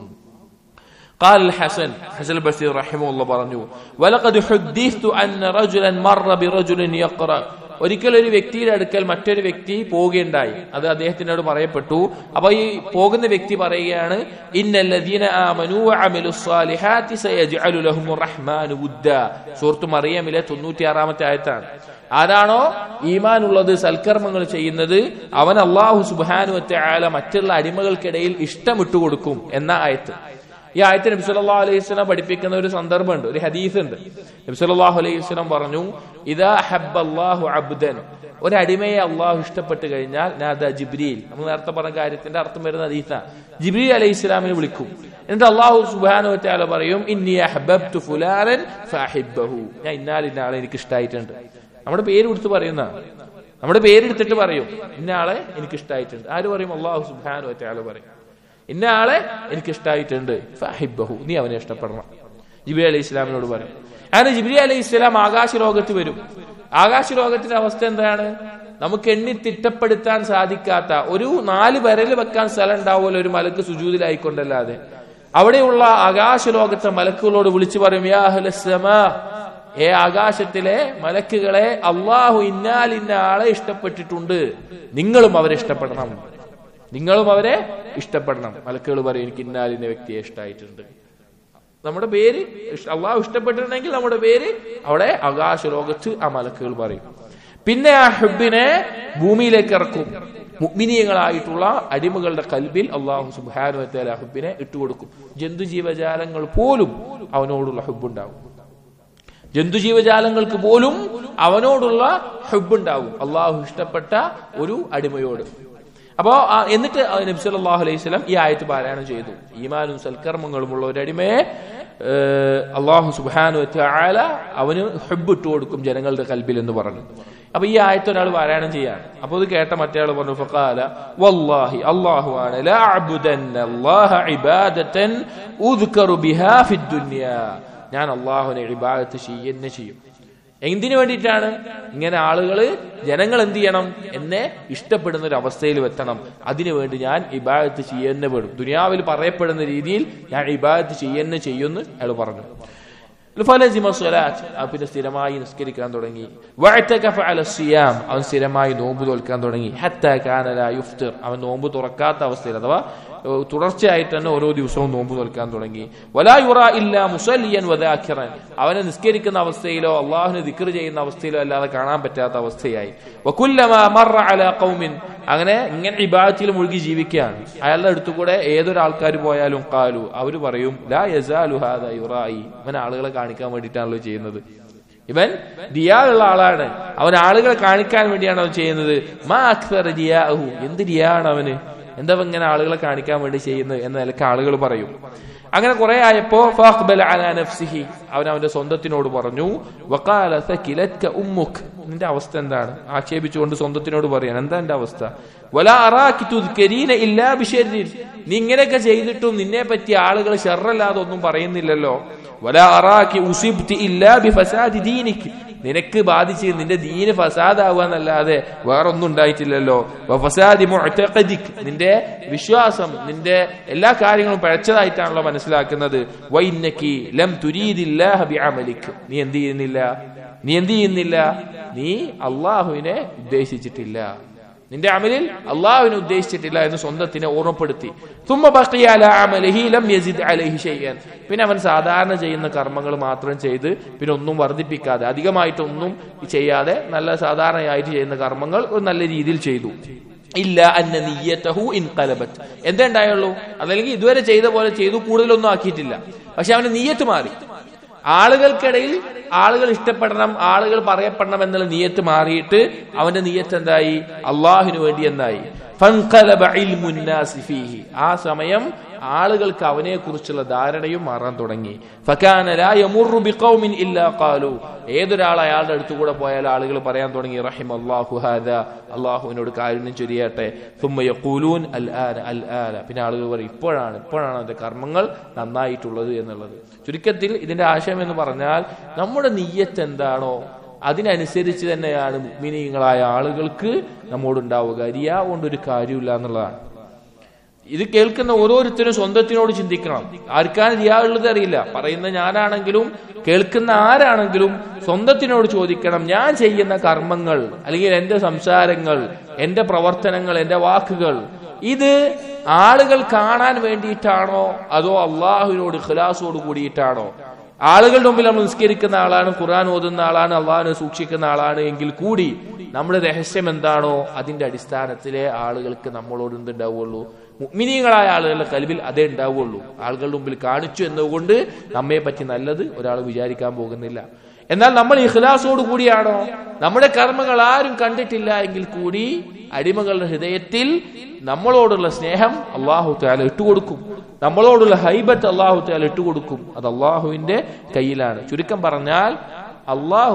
قال الحسن حسن البصري رحمه الله പറഞ്ഞു ولقد حدثت ان رجلا مر برجل يقرا ഒരിക്കൽ ഒരു വ്യക്തിയുടെ അടുക്കൽ മറ്റൊരു വ്യക്തി പോവുകയുണ്ടായി അത് അദ്ദേഹത്തിനോട് പറയപ്പെട്ടു അപ്പൊ ഈ പോകുന്ന വ്യക്തി പറയുകയാണ് ഇന്നല്ലദീന ആമനു വഅമിലു സ്വാലിഹാത്തി സയജ്അലു ലഹുമുർ റഹ്മാനു വുദ്ദ സൂറത്ത് മറിയമിലെ 96ാമത്തെ ആയത്താണ് ആരാണോ ഈമാൻ ഉള്ളത് സൽക്കർമ്മങ്ങൾ ചെയ്യുന്നത് അവൻ അള്ളാഹു സുബ്ഹാനഹു വതആല മറ്റുള്ള അടിമകൾക്കിടയിൽ ഇഷ്ടമിട്ടു കൊടുക്കും എന്ന ആയത്ത് ഈ ആയത്ത് നബി സല്ലല്ലാഹു അലൈഹി വസല്ലം പഠിപ്പിക്കുന്ന ഒരു സന്ദർഭമുണ്ട് ഒരു ഹദീസ് ഉണ്ട് നബി സല്ലല്ലാഹു അലൈഹി വസല്ലം പറഞ്ഞു ഇദാ ഹബ്ബല്ലാഹു അബ്ദൻ ഒരു അടിമയെ അള്ളാഹു ഇഷ്ടപ്പെട്ട് കഴിഞ്ഞാൽ നാദ ജിബ്രീൽ നമ്മൾ നേരത്തെ പറഞ്ഞ കാര്യത്തിന്റെ അർത്ഥം വരുന്ന ഹദീസ ജിബ്രീൽ അലൈഹി ഇസ്ലാമിനെ വിളിക്കും എന്നിട്ട് അള്ളാഹു സുബ്ഹാനഹു വതആല പറയും ഇന്നി അഹ്ബബ്തു ഫുലാനൻ ഫഅഹിബ്ബഹു ഞാൻ ഇന്നാൽ ഇന്നാളെ എനിക്ക് ഇഷ്ടമായിട്ടുണ്ട് നമ്മുടെ പേര് കൊടുത്ത് പറയുന്ന നമ്മുടെ പേരെടുത്തിട്ട് പറയും ഇന്നയാളെ എനിക്ക് ഇഷ്ടമായിട്ടുണ്ട് ആര് പറയും അള്ളാഹു സുബ്ഹാനഹു വതആല പറയും ഇന്ന ആളെ എനിക്ക് ഇഷ്ടമായിട്ടുണ്ട് ഫഹിബഹു നീ അവനെ ഇഷ്ടപ്പെടണം ജിബി അലൈഹി ഇസ്ലാമിനോട് പറയും അങ്ങനെ ജിബിരി അലൈഹി ഇസ്ലാം ആകാശ ലോകത്ത് വരും ആകാശ ലോകത്തിന്റെ അവസ്ഥ എന്താണ് നമുക്ക് എണ്ണി തിട്ടപ്പെടുത്താൻ സാധിക്കാത്ത ഒരു നാല് വിരൽ വെക്കാൻ സ്ഥലം ഉണ്ടാവുമല്ലോ ഒരു മലക്ക് സുജൂതിലായിക്കൊണ്ടല്ലാതെ അവിടെയുള്ള ആകാശ ലോകത്തെ മലക്കുകളോട് വിളിച്ചു പറയും യാ അഹ്ലസ് സമാ ഏ ആകാശത്തിലെ മലക്കുകളെ അള്ളാഹു ഇന്നാൽ ഇന്ന ആളെ ഇഷ്ടപ്പെട്ടിട്ടുണ്ട് നിങ്ങളും അവരെ ഇഷ്ടപ്പെടണം നിങ്ങളും അവരെ ഇഷ്ടപ്പെടണം മലക്കുകൾ പറയും എനിക്ക് ഇന്നാലിന്റെ വ്യക്തിയെ ഇഷ്ടമായിട്ടുണ്ട് നമ്മുടെ പേര് ഇഷ്- അള്ളാഹു ഇഷ്ടപ്പെട്ടിട്ടുണ്ടെങ്കിൽ നമ്മുടെ പേര് അവിടെ ആകാശ ലോകത്ത് ആ മലക്കുകൾ പറയും പിന്നെ ആ ഹുബിനെ ഭൂമിയിലേക്ക് ഇറക്കും മുഗ്മിനീയങ്ങളായിട്ടുള്ള അടിമകളുടെ കൽബിൽ അള്ളാഹു സുബാനുവത്തേല ഹുബിനെ ഇട്ടുകൊടുക്കും ജന്തുജീവജാലങ്ങൾ പോലും അവനോടുള്ള ഹുബുണ്ടാവും ജന്തുജീവജാലങ്ങൾക്ക് പോലും അവനോടുള്ള ഹുബുണ്ടാവും അള്ളാഹു ഇഷ്ടപ്പെട്ട ഒരു അടിമയോട് അപ്പോ ആ, എന്നിട്ട് നബി സല്ലല്ലാഹു അലൈഹി വസല്ലം ഈ ആയത്ത് പാരായണം ചെയ്തു ഈമാനും സൽക്കർമ്മങ്ങളുമുള്ള ഒരു അടിമയെ ഏഹ്, അള്ളാഹു സുബ്ഹാനഹു വതആല അവന് ഹുബ് ഇട്ട് കൊടുക്കും ജനങ്ങളുടെ കൽബിൽ എന്ന് പറഞ്ഞു അപ്പൊ ഈ ആയത്ത് ഒരാൾ പാരായണം ചെയ്യാണ് അപ്പൊ ഇത് കേട്ട മറ്റേ ആൾ പറഞ്ഞു ഫഖാല വല്ലാഹി അല്ലാഹു ആണ് ലാ അഅ്ബുദന്ന അല്ലാഹ ഇബാദതൻ ഉദ്കറു ബിഹാ ഫിദ് ദുനിയാ ഞാൻ അള്ളാഹുവിനെ ഇബാദത്ത് ചെയ്യുന്നെ ചെയ്യും എന്തിനു വേണ്ടിയിട്ടാണ് ഇങ്ങനെ ആളുകള് ജനങ്ങൾ എന്ത് ചെയ്യണം എന്നെ ഇഷ്ടപ്പെടുന്ന ഒരു അവസ്ഥയിൽ എത്തണം അതിനു വേണ്ടി ഞാൻ ഇബാദത്ത് ചെയ്യുന്നെ പെടും ദുനിയാവിൽ പറയപ്പെടുന്ന രീതിയിൽ ഞാൻ ഇബാദത്ത് ചെയ്യുന്നെ ചെയ്യുമെന്ന് അയാൾ പറഞ്ഞു ഫലസിമ സ്വലാത്ത് ആ പിന്നെ സ്ഥിരമായി നിസ്കരിക്കാൻ തുടങ്ങി വഅതകഫ അല സിയാം അവൻ സ്ഥിരമായി നോമ്പ് തോൽക്കാൻ തുടങ്ങി ഹത്ത കാന ലാ യുഫ്തിർ അവൻ നോമ്പ് തുറക്കാത്ത അവസ്ഥയിൽ അഥവാ ഏഹ് തുടർച്ചയായിട്ട് തന്നെ ഓരോ ദിവസവും നോമ്പ് നോൽക്കാൻ തുടങ്ങി വലാ യുറ ഇല്ല മുസല്ലിയൻ വദാഖിറൻ അവനെ നിസ്കരിക്കുന്ന അവസ്ഥയിലോ അള്ളാഹുനെ ദിക്ർ ചെയ്യുന്ന അവസ്ഥയിലോ അല്ലാതെ കാണാൻ പറ്റാത്ത അവസ്ഥയായി വകുല്ലമാ മറ അലാ ഖൗമിൻ അങ്ങനെ ഇങ്ങനെ ഇബാദത്തിൽ മുഴുകി ജീവിക്കുകയാണ് അയാളുടെ അടുത്തു കൂടെ ഏതൊരാൾക്കാർ പോയാലും കാലു അവര് പറയും ലാ യസാലു ഹാദ യുറായി ഇവൻ ആളുകളെ കാണിക്കാൻ വേണ്ടിയിട്ടാണല്ലോ ചെയ്യുന്നത് ഇവൻ റിയാ ഉള്ള ആളാണ് അവൻ ആളുകളെ കാണിക്കാൻ വേണ്ടിയാണ് അവൻ ചെയ്യുന്നത് മാ അക്സർ റിയാഹു എന്ത് റിയാ ആണ് അവന് എന്താ അവൻ ഇങ്ങനെ ആളുകളെ കാണിക്കാൻ വേണ്ടി ചെയ്യുന്നത് എന്ന നിലക്ക് ആളുകൾ പറയും അങ്ങനെ കുറെ ആയപ്പോ ഫാഖ്ബല അലാ നഫ്സിഹി അവൻ അവന്റെ സ്വന്തത്തിനോട് പറഞ്ഞു വഖാല സകിലത്ക ഉമ്മുക് നിന്റെ അവസ്ഥ എന്താണ് ആക്ഷേപിച്ചുകൊണ്ട് സ്വന്തത്തിനോട് പറയാൻ എന്താ എന്റെ അവസ്ഥ വലാ അറാക്കി തുദ്കരീന ഇല്ലാ ബിശർരിൻ നീ ഇങ്ങനെയൊക്കെ ചെയ്തിട്ടും നിന്നെ പറ്റി ആളുകൾ ഷർറല്ലാതെ ഒന്നും പറയുന്നില്ലല്ലോ വലാ അറാക്കി ഉസിബ്തി ഇല്ലാ ബിഫസാദി ദീനിക് നിനക്ക് ബാധിച്ച് നിന്റെ ദീന് ഫസാദാവുക എന്നല്ലാതെ വേറൊന്നും ഉണ്ടായിട്ടില്ലല്ലോ ഫസാദി മുഅ്തഖദിക് നിന്റെ വിശ്വാസം നിന്റെ എല്ലാ കാര്യങ്ങളും പഴച്ചതായിട്ടാണല്ലോ മനസ്സിലാക്കുന്നത് വൈന്നക്കി ലം തുരീദില്ലാഹ ബിഅമലിക് നീ എന്ത് ചെയ്യുന്നില്ല നീ എന്ത് ചെയ്യുന്നില്ല നീ അള്ളാഹുവിനെ ഉദ്ദേശിച്ചിട്ടില്ല നിന്റെ അമലിൽ അള്ളാഹുവിനെ ഉദ്ദേശിച്ചിട്ടില്ല എന്ന് സ്വന്തത്തിനെ ഓർമ്മപ്പെടുത്തി തുമ്മ ബഖിയ അലാ അമലിഹി ലം യസിദ് അലൈഹി ഷൈഅൻ പിന്നെ അവൻ സാധാരണ ചെയ്യുന്ന കർമ്മങ്ങൾ മാത്രം ചെയ്ത് പിന്നെ ഒന്നും വർദ്ധിപ്പിക്കാതെ അധികമായിട്ടൊന്നും ചെയ്യാതെ നല്ല സാധാരണയായിട്ട് ചെയ്യുന്ന കർമ്മങ്ങൾ ഒരു നല്ല രീതിയിൽ ചെയ്തു ഇല്ല അന്ന നീയത്തഹു ഇൻ കലബത്ത് എന്താ ഉണ്ടായുള്ളൂ അതല്ലെങ്കിൽ ഇതുവരെ ചെയ്ത പോലെ ചെയ്തു കൂടുതലൊന്നും ആക്കിയിട്ടില്ല പക്ഷെ അവന്റെ നീയത്ത് മാറി ആളുകൾക്കിടയിൽ ആളുകൾ ഇഷ്ടപ്പെടണം ആളുകൾ പറയപ്പെടണം എന്നുള്ള നീയത്ത് മാറിയിട്ട് അവന്റെ നീയത്ത് എന്തായി അള്ളാഹുവിന് വേണ്ടി എന്തായി ഫൻഖലബ ഇൽമുൻ നാസി ഫീഹി. ആ സമയം ആളുകൾക്ക് അവനെ കുറിച്ചുള്ള ധാരണയും മാറാൻ തുടങ്ങി ഫകാന ലാ യമുറു ബിഖൗമിൻ ഇല്ലാ ഖാലു ഏതൊരാൾ അയാളുടെ അടുത്ത് കൂടെ പോയാൽ ആളുകൾ പറയാൻ തുടങ്ങി റഹിം അല്ലാഹു ഹാദ അള്ളാഹുവിനോട് കാരുണ്യം ചൊരിയട്ടെ സുമ്മ യഖൂലൂൻ അൽ ആന അൽ ആന പിന്നെ ആളുകൾ പറയും ഇപ്പോഴാണ് ഇപ്പോഴാണ് അവന്റെ കർമ്മങ്ങൾ നന്നായിട്ടുള്ളത് എന്നുള്ളത് ചുരുക്കത്തിൽ ഇതിന്റെ ആശയം എന്ന് പറഞ്ഞാൽ നമ്മുടെ നീയത്ത് എന്താണോ അതിനനുസരിച്ച് തന്നെയാണ് മുഗ്മിനീങ്ങളായ ആളുകൾക്ക് നമ്മോടുണ്ടാവുക റിയാ കൊണ്ടൊരു കാര്യമില്ല എന്നുള്ളതാണ് ഇത് കേൾക്കുന്ന ഓരോരുത്തരും സ്വന്തത്തിനോട് ചിന്തിക്കണം ആർക്കാണ് റിയാ ഉള്ളത് അറിയില്ല പറയുന്ന ഞാനാണെങ്കിലും കേൾക്കുന്ന ആരാണെങ്കിലും സ്വന്തത്തിനോട് ചോദിക്കണം ഞാൻ ചെയ്യുന്ന കർമ്മങ്ങൾ അല്ലെങ്കിൽ എന്റെ സംസാരങ്ങൾ എന്റെ പ്രവർത്തനങ്ങൾ എന്റെ വാക്കുകൾ ഇത് ആളുകൾ കാണാൻ വേണ്ടിയിട്ടാണോ അതോ അള്ളാഹുവിനോട് ഖിലാസോട് കൂടിയിട്ടാണോ ആളുകളുടെ മുമ്പിൽ നമ്മൾ നിസ്കരിക്കുന്ന ആളാണ് ഖുർആൻ ഓതുന്ന ആളാണ് അള്ളാഹിനെ സൂക്ഷിക്കുന്ന ആളാണ് എങ്കിൽ കൂടി നമ്മുടെ രഹസ്യം എന്താണോ അതിന്റെ അടിസ്ഥാനത്തിലെ ആളുകൾക്ക് നമ്മളോട് എന്തുണ്ടാവുള്ളൂ മുഗ്മിനീകളായ ആളുകളുടെ കൽവിൽ അതേ ഉണ്ടാവുള്ളൂ ആളുകളുടെ മുമ്പിൽ കാണിച്ചു എന്നതുകൊണ്ട് നമ്മെ പറ്റി നല്ലത് ഒരാൾ വിചാരിക്കാൻ പോകുന്നില്ല എന്നാൽ നമ്മൾ ഇഖ്ലാസോട് കൂടിയാണോ നമ്മുടെ കർമ്മങ്ങൾ ആരും കണ്ടിട്ടില്ല എങ്കിൽ കൂടി അടിമകളുടെ ഹൃദയത്തിൽ നമ്മളോടുള്ള സ്നേഹം അള്ളാഹു താല ഇട്ടുകൊടുക്കും നമ്മളോടുള്ള ഹൈബത്ത് അള്ളാഹു താല ഇട്ടുകൊടുക്കും അത് അള്ളാഹുവിന്റെ കയ്യിലാണ് ചുരുക്കം പറഞ്ഞാൽ അള്ളാഹു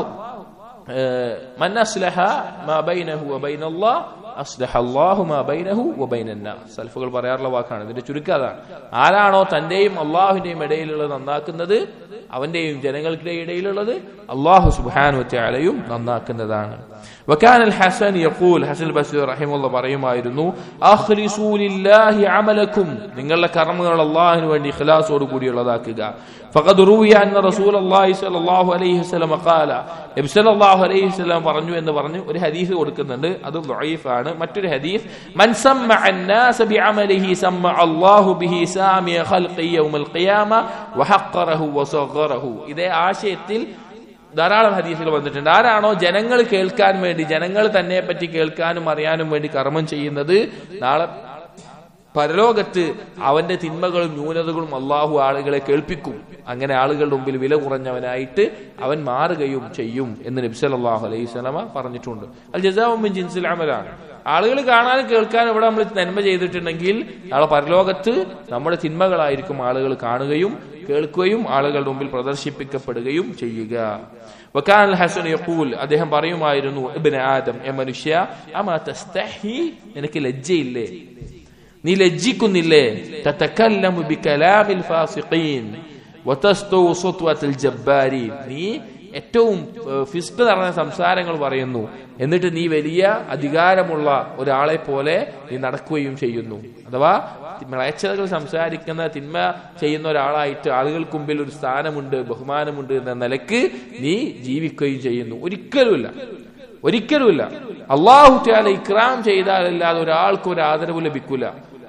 മൻ അസ്ലഹ മാ ബൈനഹു വബൈന അല്ലാഹ് അസ്ലഹ അല്ലാഹു മാ ബൈനഹു വബൈന അന്നാസ് സൽഫുകൾ പറയാറുള്ള വാക്കാണ് ഇതിന്റെ ചുരുക്കം അതാണ് ആരാണോ തന്റെയും അള്ളാഹുവിന്റെയും ഇടയിലുള്ളത് നന്നാക്കുന്നത് അവന്റെയും ജനങ്ങൾക്കിടെ ഇടയിലുള്ളത് അള്ളാഹു സുബ്ഹാനഹു വതആലയും നന്നാക്കുന്നതാണ് وكان الحسن يقول ഹസൻ ബസ്രി റഹിമഹുള്ള പറയുമായിരുന്നു അഖ്ലിസൂ ലില്ലാഹി അമലക്കും നിങ്ങളുടെ കർമ്മങ്ങൾ അള്ളാഹുവിന് വേണ്ടി ഇഖ്ലാസോട് കൂടിയുള്ളതാക്കുക فقد روي أن رسول الله صلى الله عليه وسلم قال നബി സല്ലല്ലാഹു അലൈഹി വസല്ലം പറഞ്ഞു എന്ന് പറഞ്ഞു ഒരു ഹദീസ് കൊടുക്കുന്നുണ്ട് അത് ആണ് മറ്റൊരു ഹദീസ് മൻ സമ്മഅ الناس بعمله سمع الله به سامع خلقه يوم القيامة وحقره وصغره ഇതേ ആശയത്തിൽ ധാരാളം ഹദീസുകൾ വന്നിട്ടുണ്ട് ആരാണോ ജനങ്ങൾ കേൾക്കാൻ വേണ്ടി ജനങ്ങൾ തന്നെ പറ്റി കേൾക്കാനും അറിയാനും വേണ്ടി കർമ്മം ചെയ്യുന്നത് നാളെ പരലോകത്ത് അവന്റെ തിന്മകളും ന്യൂനതകളും അള്ളാഹു ആളുകളെ കേൾപ്പിക്കും അങ്ങനെ ആളുകളുടെ മുമ്പിൽ വില കുറഞ്ഞവനായിട്ട് അവൻ മാറുകയും ചെയ്യും എന്ന് നബി സല്ലല്ലാഹു അലൈഹി സ്വലമ പറഞ്ഞിട്ടുണ്ട് അൽ ജസാവുമിൻ ജിൻസിൽ അമലാണ് ആളുകൾ കാണാനും കേൾക്കാനും ഇവിടെ നമ്മൾ നന്മ ചെയ്തിട്ടുണ്ടെങ്കിൽ നാളെ പരലോകത്ത് നമ്മുടെ തിന്മകളായിരിക്കും ആളുകൾ കാണുകയും കേൾക്കുകയും ആളുകളുടെ മുമ്പിൽ പ്രദർശിപ്പിക്കപ്പെടുകയും ചെയ്യുക വക്കാൻ ഹസൻ യഖൂൽ അദ്ദേഹം പറയുമായിരുന്നു ഇബ്ന ആദം എ മനുഷ്യ അമാ തസ്തഹി നിനക്ക് ലജ്ജയില്ലേ നീ ലജ്ജിക്കുന്നില്ലേ തതകല്ലമു ബികലാമിൽ ഫാസിഖീൻ വതസ്തു സുത്വത്തുൽ ജബ്ബാരീൻ നീ ഏറ്റവും ഫിസ്റ്റ് നിറഞ്ഞ സംസാരങ്ങൾ പറയുന്നു എന്നിട്ട് നീ വലിയ അധികാരമുള്ള ഒരാളെ പോലെ നീ നടക്കുകയും ചെയ്യുന്നു അഥവാ മ്ലേച്ഛതകൾ സംസാരിക്കുന്ന തിന്മ ചെയ്യുന്ന ഒരാളായിട്ട് ആളുകൾക്ക് മുമ്പിൽ ഒരു സ്ഥാനമുണ്ട് ബഹുമാനമുണ്ട് എന്ന നിലക്ക് നീ ജീവിക്കുകയും ചെയ്യുന്നു ഒരിക്കലുമില്ല ഒരിക്കലുമില്ല അള്ളാഹു ത്യാല ഇക്രാം ചെയ്താലല്ലാതെ ഒരാൾക്ക് ഒരു ആദരവ് ലഭിക്കൂല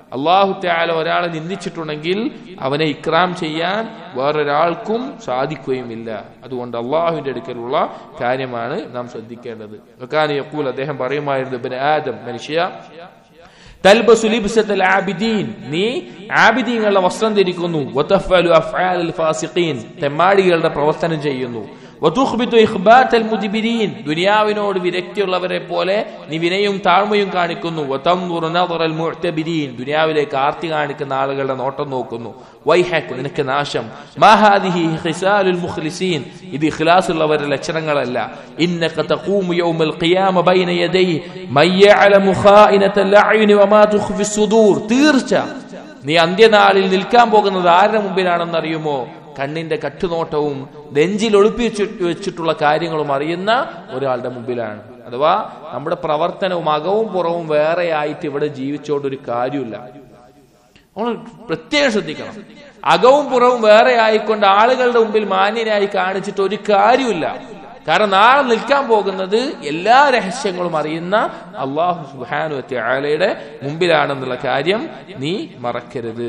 അള്ളാഹു ത്യാല ഒരാളെ നിന്ദിച്ചിട്ടുണ്ടെങ്കിൽ അവനെ ഇക്രാം ചെയ്യാൻ വേറൊരാൾക്കും സാധിക്കുകയുമില്ല അതുകൊണ്ട് അള്ളാഹുവിന്റെ അടുക്കലുള്ള കാര്യമാണ് നാം ശ്രദ്ധിക്കേണ്ടത് യക്കൂൽ അദ്ദേഹം പറയുമായിരുന്നു ഇബ്നു ആദം മനുഷ്യ തൽബസു ലിബ്സത്തൽ ആബിദീൻ നീ ആബിദീങ്ങളുടെ വസ്ത്രം ധരിക്കുന്നു വതഫ്അലു അഫ്ആലൽ ഫാസിഖീൻ തെമ്മാടികളുടെ പ്രവർത്തനം ചെയ്യുന്നു വതുഖ്ബിതു ഇഖ്ബാത്തൽ മുദ്ബിരീൻ ദുനിയാവിനോട് വിരക്തിയുള്ളവരെ പോലെ നീ വിനയും താഴ്മയും കാണിക്കുന്നു വതൻദുറു നദറൽ മുഅ്തബിരീൻ ദുനിയാവിലേക്ക് ആർത്തി കാണിക്കുന്ന ആളുകളുടെ നോട്ടം നോക്കുന്നു വൈഹക് നിനക്ക് നാശം മാ ഹാദിഹി ഖിസാലുൽ മുഖ്ലിസീൻ ഇത് ഇഖ്ലാസ് ഉള്ളവരുടെ ലക്ഷണങ്ങളല്ല ഇന്നക തഖൂമു യൗമൽ ഖിയാമ ബൈന യദൈ മൻ യഅലമു ഖായിനത്തൽ അഅ്യുനി വമാ തുഖ്ഫി സുദൂർ തീർച്ച നീ അന്ത്യനാളിൽ നിൽക്കാൻ പോകുന്നത് ആരുടെ മുമ്പിലാണെന്നറിയുമോ കണ്ണിന്റെ കട്ടുനോട്ടവും നെഞ്ചിൽ ഒളിപ്പിച്ചു വെച്ചിട്ടുള്ള കാര്യങ്ങളും അറിയുന്ന ഒരാളുടെ മുമ്പിലാണ് അഥവാ നമ്മുടെ പ്രവർത്തനവും അകവും പുറവും വേറെ ആയിട്ട് ഇവിടെ ജീവിച്ചോണ്ട് ഒരു കാര്യമില്ല നമ്മൾ പ്രത്യേകം ശ്രദ്ധിക്കണം അകവും പുറവും വേറെ ആയിക്കൊണ്ട് ആളുകളുടെ മുമ്പിൽ മാന്യനായി കാണിച്ചിട്ട് ഒരു കാര്യമില്ല കാരണം നാളെ നിൽക്കാൻ പോകുന്നത് എല്ലാ രഹസ്യങ്ങളും അറിയുന്ന അള്ളാഹു സുബാനു ആലയുടെ മുമ്പിലാണെന്നുള്ള കാര്യം നീ മറക്കരുത്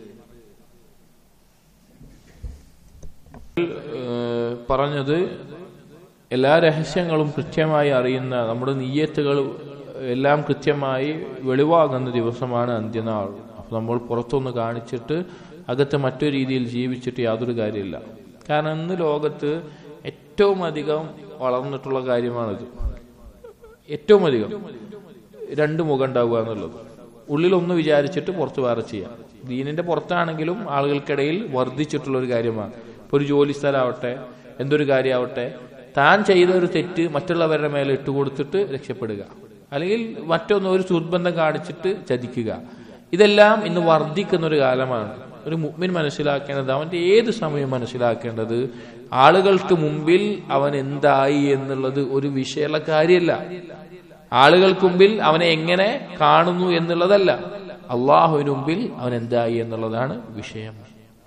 പറഞ്ഞത് എല്ലാ രഹസ്യങ്ങളും കൃത്യമായി അറിയുന്ന നമ്മുടെ നീയത്തുകൾ എല്ലാം കൃത്യമായി വെളിവാകുന്ന ദിവസമാണ് അന്ത്യനാൾ അപ്പൊ നമ്മൾ പുറത്തൊന്ന് കാണിച്ചിട്ട് അകത്ത് മറ്റൊരു രീതിയിൽ ജീവിച്ചിട്ട് യാതൊരു കാര്യമില്ല കാരണം ഇന്ന് ലോകത്ത് ഏറ്റവും അധികം വളർന്നിട്ടുള്ള കാര്യമാണിത് ഏറ്റവും അധികം രണ്ട് മുഖം ഉണ്ടാവുക എന്നുള്ളത് ഉള്ളിൽ ഒന്ന് വിചാരിച്ചിട്ട് പുറത്ത് വേറെ ചെയ്യാം ദീനിന്റെ പുറത്താണെങ്കിലും ആളുകൾക്കിടയിൽ വർദ്ധിച്ചിട്ടുള്ള ഒരു കാര്യമാണ് ഇപ്പൊ ഒരു ജോലി സ്ഥലമാവട്ടെ എന്തൊരു കാര്യമാവട്ടെ താൻ ചെയ്ത ഒരു തെറ്റ് മറ്റുള്ളവരുടെ മേലെ ഇട്ടുകൊടുത്തിട്ട് രക്ഷപ്പെടുക അല്ലെങ്കിൽ മറ്റൊന്ന് ഒരു സുഹൃത്ബന്ധം കാണിച്ചിട്ട് ചതിക്കുക ഇതെല്ലാം ഇന്ന് വർദ്ധിക്കുന്ന ഒരു കാലമാണ് ഒരു മുഗ്മിൻ മനസ്സിലാക്കേണ്ടത് അവന്റെ ഏത് സമയം മനസ്സിലാക്കേണ്ടത് ആളുകൾക്ക് മുമ്പിൽ അവൻ എന്തായി എന്നുള്ളത് ഒരു വിഷയമുള്ള കാര്യമല്ല ആളുകൾക്ക് മുമ്പിൽ അവനെ എങ്ങനെ കാണുന്നു എന്നുള്ളതല്ല അള്ളാഹുവിന് മുമ്പിൽ അവൻ എന്തായി എന്നുള്ളതാണ് വിഷയം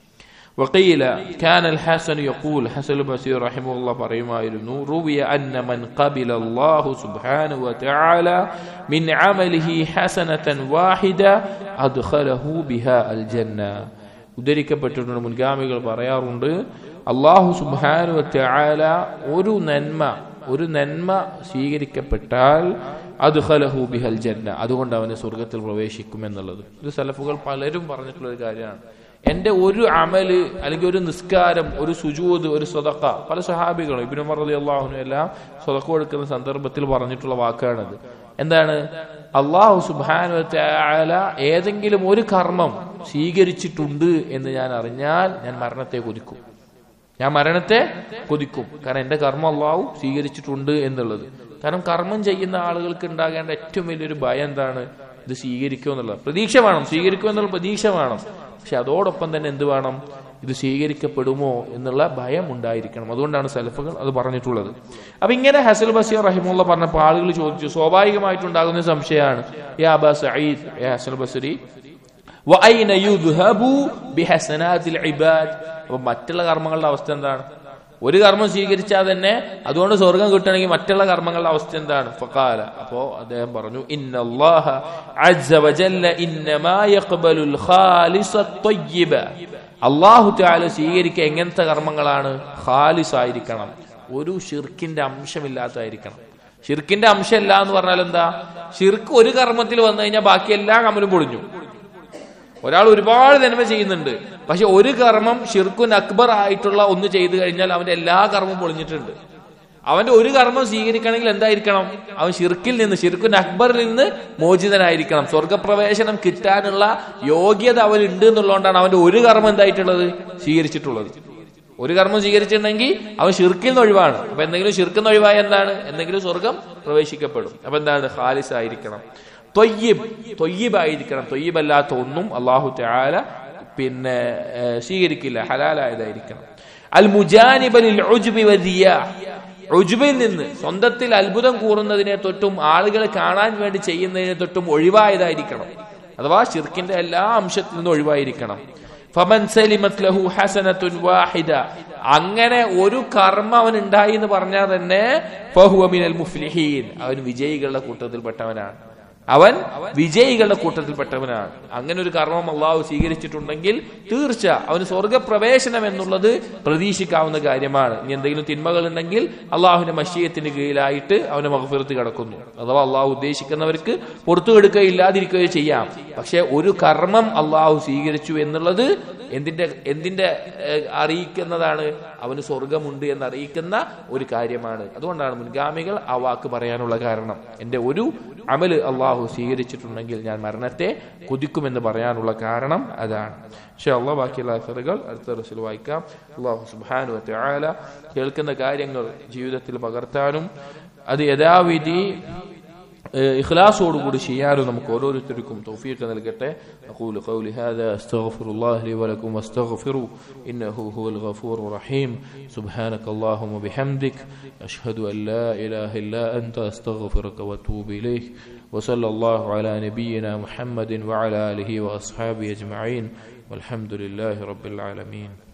وقيل كان الحسن يقول حسن البصري رحمه الله പറയുമായിരുന്നു روي أن من قبل الله سبحانه وتعالى من عمله حسنة واحدة أدخله بها الجنة ഉദ്ധരിക്കപ്പെട്ടിട്ടുണ്ട് മുൻഗാമികൾ പറയാറുണ്ട് അള്ളാഹു സുബാനു വറ്റാല ഒരു നന്മ ഒരു നന്മ സ്വീകരിക്കപ്പെട്ടാൽ അത് ഖലഹു ബിഹൽ ജന്ന അതുകൊണ്ട് അവന് സ്വർഗത്തിൽ പ്രവേശിക്കും എന്നുള്ളത് ഇത് സലഫുകൾ പലരും പറഞ്ഞിട്ടുള്ള ഒരു കാര്യമാണ് എന്റെ ഒരു അമല് അല്ലെങ്കിൽ ഒരു നിസ്കാരം ഒരു സുജൂത് ഒരു സ്വതക്ക പല സഹാബികളും ഇബിനു മറലി അള്ളാഹുനും എല്ലാം സ്വതക്ക കൊടുക്കുന്ന സന്ദർഭത്തിൽ പറഞ്ഞിട്ടുള്ള വാക്കാണിത് എന്താണ് അള്ളാഹു സുബാന ഏതെങ്കിലും ഒരു കർമ്മം സ്വീകരിച്ചിട്ടുണ്ട് എന്ന് ഞാൻ അറിഞ്ഞാൽ ഞാൻ മരണത്തെ കൊതിക്കും ഞാൻ മരണത്തെ കൊതിക്കും കാരണം എന്റെ കർമ്മം അള്ളാഹു സ്വീകരിച്ചിട്ടുണ്ട് എന്നുള്ളത് കാരണം കർമ്മം ചെയ്യുന്ന ആളുകൾക്ക് ഉണ്ടാകേണ്ട ഏറ്റവും വലിയൊരു ഭയം എന്താണ് ഇത് സ്വീകരിക്കും എന്നുള്ളത് പ്രതീക്ഷ വേണം സ്വീകരിക്കും എന്നുള്ള പ്രതീക്ഷ വേണം പക്ഷെ അതോടൊപ്പം തന്നെ എന്ത് വേണം ഇത് സ്വീകരിക്കപ്പെടുമോ എന്നുള്ള ഭയം ഉണ്ടായിരിക്കണം അതുകൊണ്ടാണ് സലഫുകൾ അത് പറഞ്ഞിട്ടുള്ളത് അപ്പൊ ഇങ്ങനെ ഹസൽ ബസീർ റഹിമുള്ള പറഞ്ഞപ്പോൾ ആളുകൾ ചോദിച്ചു സ്വാഭാവികമായിട്ടുണ്ടാകുന്ന സംശയമാണ് യാ അബാ സഈദ് യാ ഹസൽ ബസരി വഅൈന യുദ്ഹബു ബിഹസനാതിൽ ഇബാദ് അപ്പൊ മറ്റുള്ള കർമ്മങ്ങളുടെ അവസ്ഥ എന്താണ് ഒരു കർമ്മം സ്വീകരിച്ചാൽ തന്നെ അതുകൊണ്ട് സ്വർഗം കിട്ടണമെങ്കിൽ മറ്റുള്ള കർമ്മങ്ങളുടെ അവസ്ഥ എന്താണ് ഫഖാല അപ്പോ അദ്ദേഹം പറഞ്ഞു ഇന്നല്ലാഹ അസ്സ വജല്ല ഇന്നമാ യഖ്ബലുൽ ഖാലിസ ത്വയ്യിബ അല്ലാഹു തആല സ്വീകരിക്കുക എങ്ങനത്തെ കർമ്മങ്ങളാണ് ഖാലിസ് ആയിരിക്കണം ഒരു ഷിർക്കിന്റെ അംശമില്ലാത്തതായിരിക്കണം ഷിർക്കിന്റെ അംശമില്ല എന്ന് പറഞ്ഞാൽ എന്താ ഷിർക്ക് ഒരു കർമ്മത്തിൽ വന്നു കഴിഞ്ഞാൽ ബാക്കി എല്ലാ കമ്മലും പൊളിഞ്ഞു ഒരാൾ ഒരുപാട് നന്മ ചെയ്യുന്നുണ്ട് പക്ഷെ ഒരു കർമ്മം ഷിർക്കുൻ അക്ബർ ആയിട്ടുള്ള ഒന്ന് ചെയ്തു കഴിഞ്ഞാൽ അവന്റെ എല്ലാ കർമ്മവും പൊളിഞ്ഞിട്ടുണ്ട് അവന്റെ ഒരു കർമ്മം സ്വീകരിക്കണമെങ്കിൽ എന്തായിരിക്കണം അവൻ ഷിർക്കിൽ നിന്ന് ഷിർക്കുൻ അക്ബറിൽ നിന്ന് മോചിതനായിരിക്കണം സ്വർഗപ്രവേശനം കിട്ടാനുള്ള യോഗ്യത അവനുണ്ട് എന്നുള്ളതുകൊണ്ടാണ് അവന്റെ ഒരു കർമ്മം എന്തായിട്ടുള്ളത് സ്വീകരിച്ചിട്ടുള്ളത് ഒരു കർമ്മം സ്വീകരിച്ചിട്ടുണ്ടെങ്കിൽ അവൻ ഷിർക്കിൽ നിന്ന് ഒഴിവാണ് അപ്പൊ എന്തെങ്കിലും ഷിർക്കിൽ നിന്ന് ഒഴിവായ എന്താണ് എന്തെങ്കിലും സ്വർഗം പ്രവേശിക്കപ്പെടും അപ്പൊ എന്താണ് ഖാലിസ് ആയിരിക്കണം തൊയ്യബ് തൊയ്യബായിരിക്കണം തൊയ്യബല്ലാത്ത ഒന്നും അള്ളാഹു തആല പിന്നെ സ്വീകരിക്കില്ല ഹലാലായതായിരിക്കണം അൽ മുജാനിബലിൽ ഉജ്ബി വദിയ ഉജ്ബിൽ നിന്ന് സ്വന്തത്തിൽ അത്ഭുതം കൂറുന്നതിനെ തൊട്ടും ആളുകളെ കാണാൻ വേണ്ടി ചെയ്യുന്നതിനെ തൊട്ടും ഒഴിവായതായിരിക്കണം അഥവാ ഷിർക്കിന്റെ എല്ലാ അംശത്തിൽ നിന്നും ഒഴിവായിരിക്കണം ഫമൻ സലിമത് ലഹു ഹസനത്തുൻ വാഹിദ അങ്ങനെ ഒരു കർമ്മ അവൻ ഉണ്ടായി എന്ന് പറഞ്ഞാൽ തന്നെ ഫഹുവ മിനൽ മുഫ്ലിഹീൻ അവൻ വിജയികളുടെ കൂട്ടത്തിൽപ്പെട്ടവനാണ് അവൻ വിജയികളുടെ കൂട്ടത്തിൽപ്പെട്ടവനാണ് അങ്ങനെ ഒരു കർമ്മം അള്ളാഹു സ്വീകരിച്ചിട്ടുണ്ടെങ്കിൽ തീർച്ച അവന് സ്വർഗപ്രവേശനം എന്നുള്ളത് പ്രതീക്ഷിക്കാവുന്ന കാര്യമാണ് ഇനി എന്തെങ്കിലും തിന്മകൾ ഉണ്ടെങ്കിൽ അള്ളാഹുവിന്റെ മഷീയത്തിന് കീഴിലായിട്ട് അവന്റെ മഹഫിറത്ത് കിടക്കുന്നു അഥവാ അള്ളാഹു ഉദ്ദേശിക്കുന്നവർക്ക് പുറത്തു കൊടുക്കുകയോ ഇല്ലാതിരിക്കുകയോ ചെയ്യാം പക്ഷെ ഒരു കർമ്മം അള്ളാഹു സ്വീകരിച്ചു എന്നുള്ളത് എന്തിന്റെ എന്തിന്റെ ഏഹ്, അറിയിക്കുന്നതാണ് അവന് സ്വർഗമുണ്ട് എന്ന് അറിയിക്കുന്ന ഒരു കാര്യമാണ് അതുകൊണ്ടാണ് മുൻഗാമികൾ ആ വാക്ക് പറയാനുള്ള കാരണം എന്റെ ഒരു അമല് അള്ളാഹു സ്വീകരിച്ചിട്ടുണ്ടെങ്കിൽ ഞാൻ മരണത്തെ കുതിക്കുമെന്ന് പറയാനുള്ള കാരണം അതാണ് പക്ഷെ അള്ളാഹ് ബാക്കിയുള്ള അസറുകൾ അടുത്ത റസിൽ വായിക്കാം അള്ളാഹു സുബാനു ആല കേൾക്കുന്ന കാര്യങ്ങൾ ജീവിതത്തിൽ പകർത്താനും അത് യഥാവിധി ഇഖ്ലാസോടുകൂടി ചെയ്യാനും നമുക്ക് ഓരോരുത്തർക്കും തൗഫീഖ് നൽകട്ടെ أقول قولي هذا أستغفر الله لي ولكم واستغفروا إنه هو الغفور الرحيم سبحانك اللهم وبحمدك أشهد أن لا إله إلا أنت أستغفرك وأتوب إليك وصلى الله على نبينا محمد وعلى آله وأصحابه أجمعين والحمد لله رب العالمين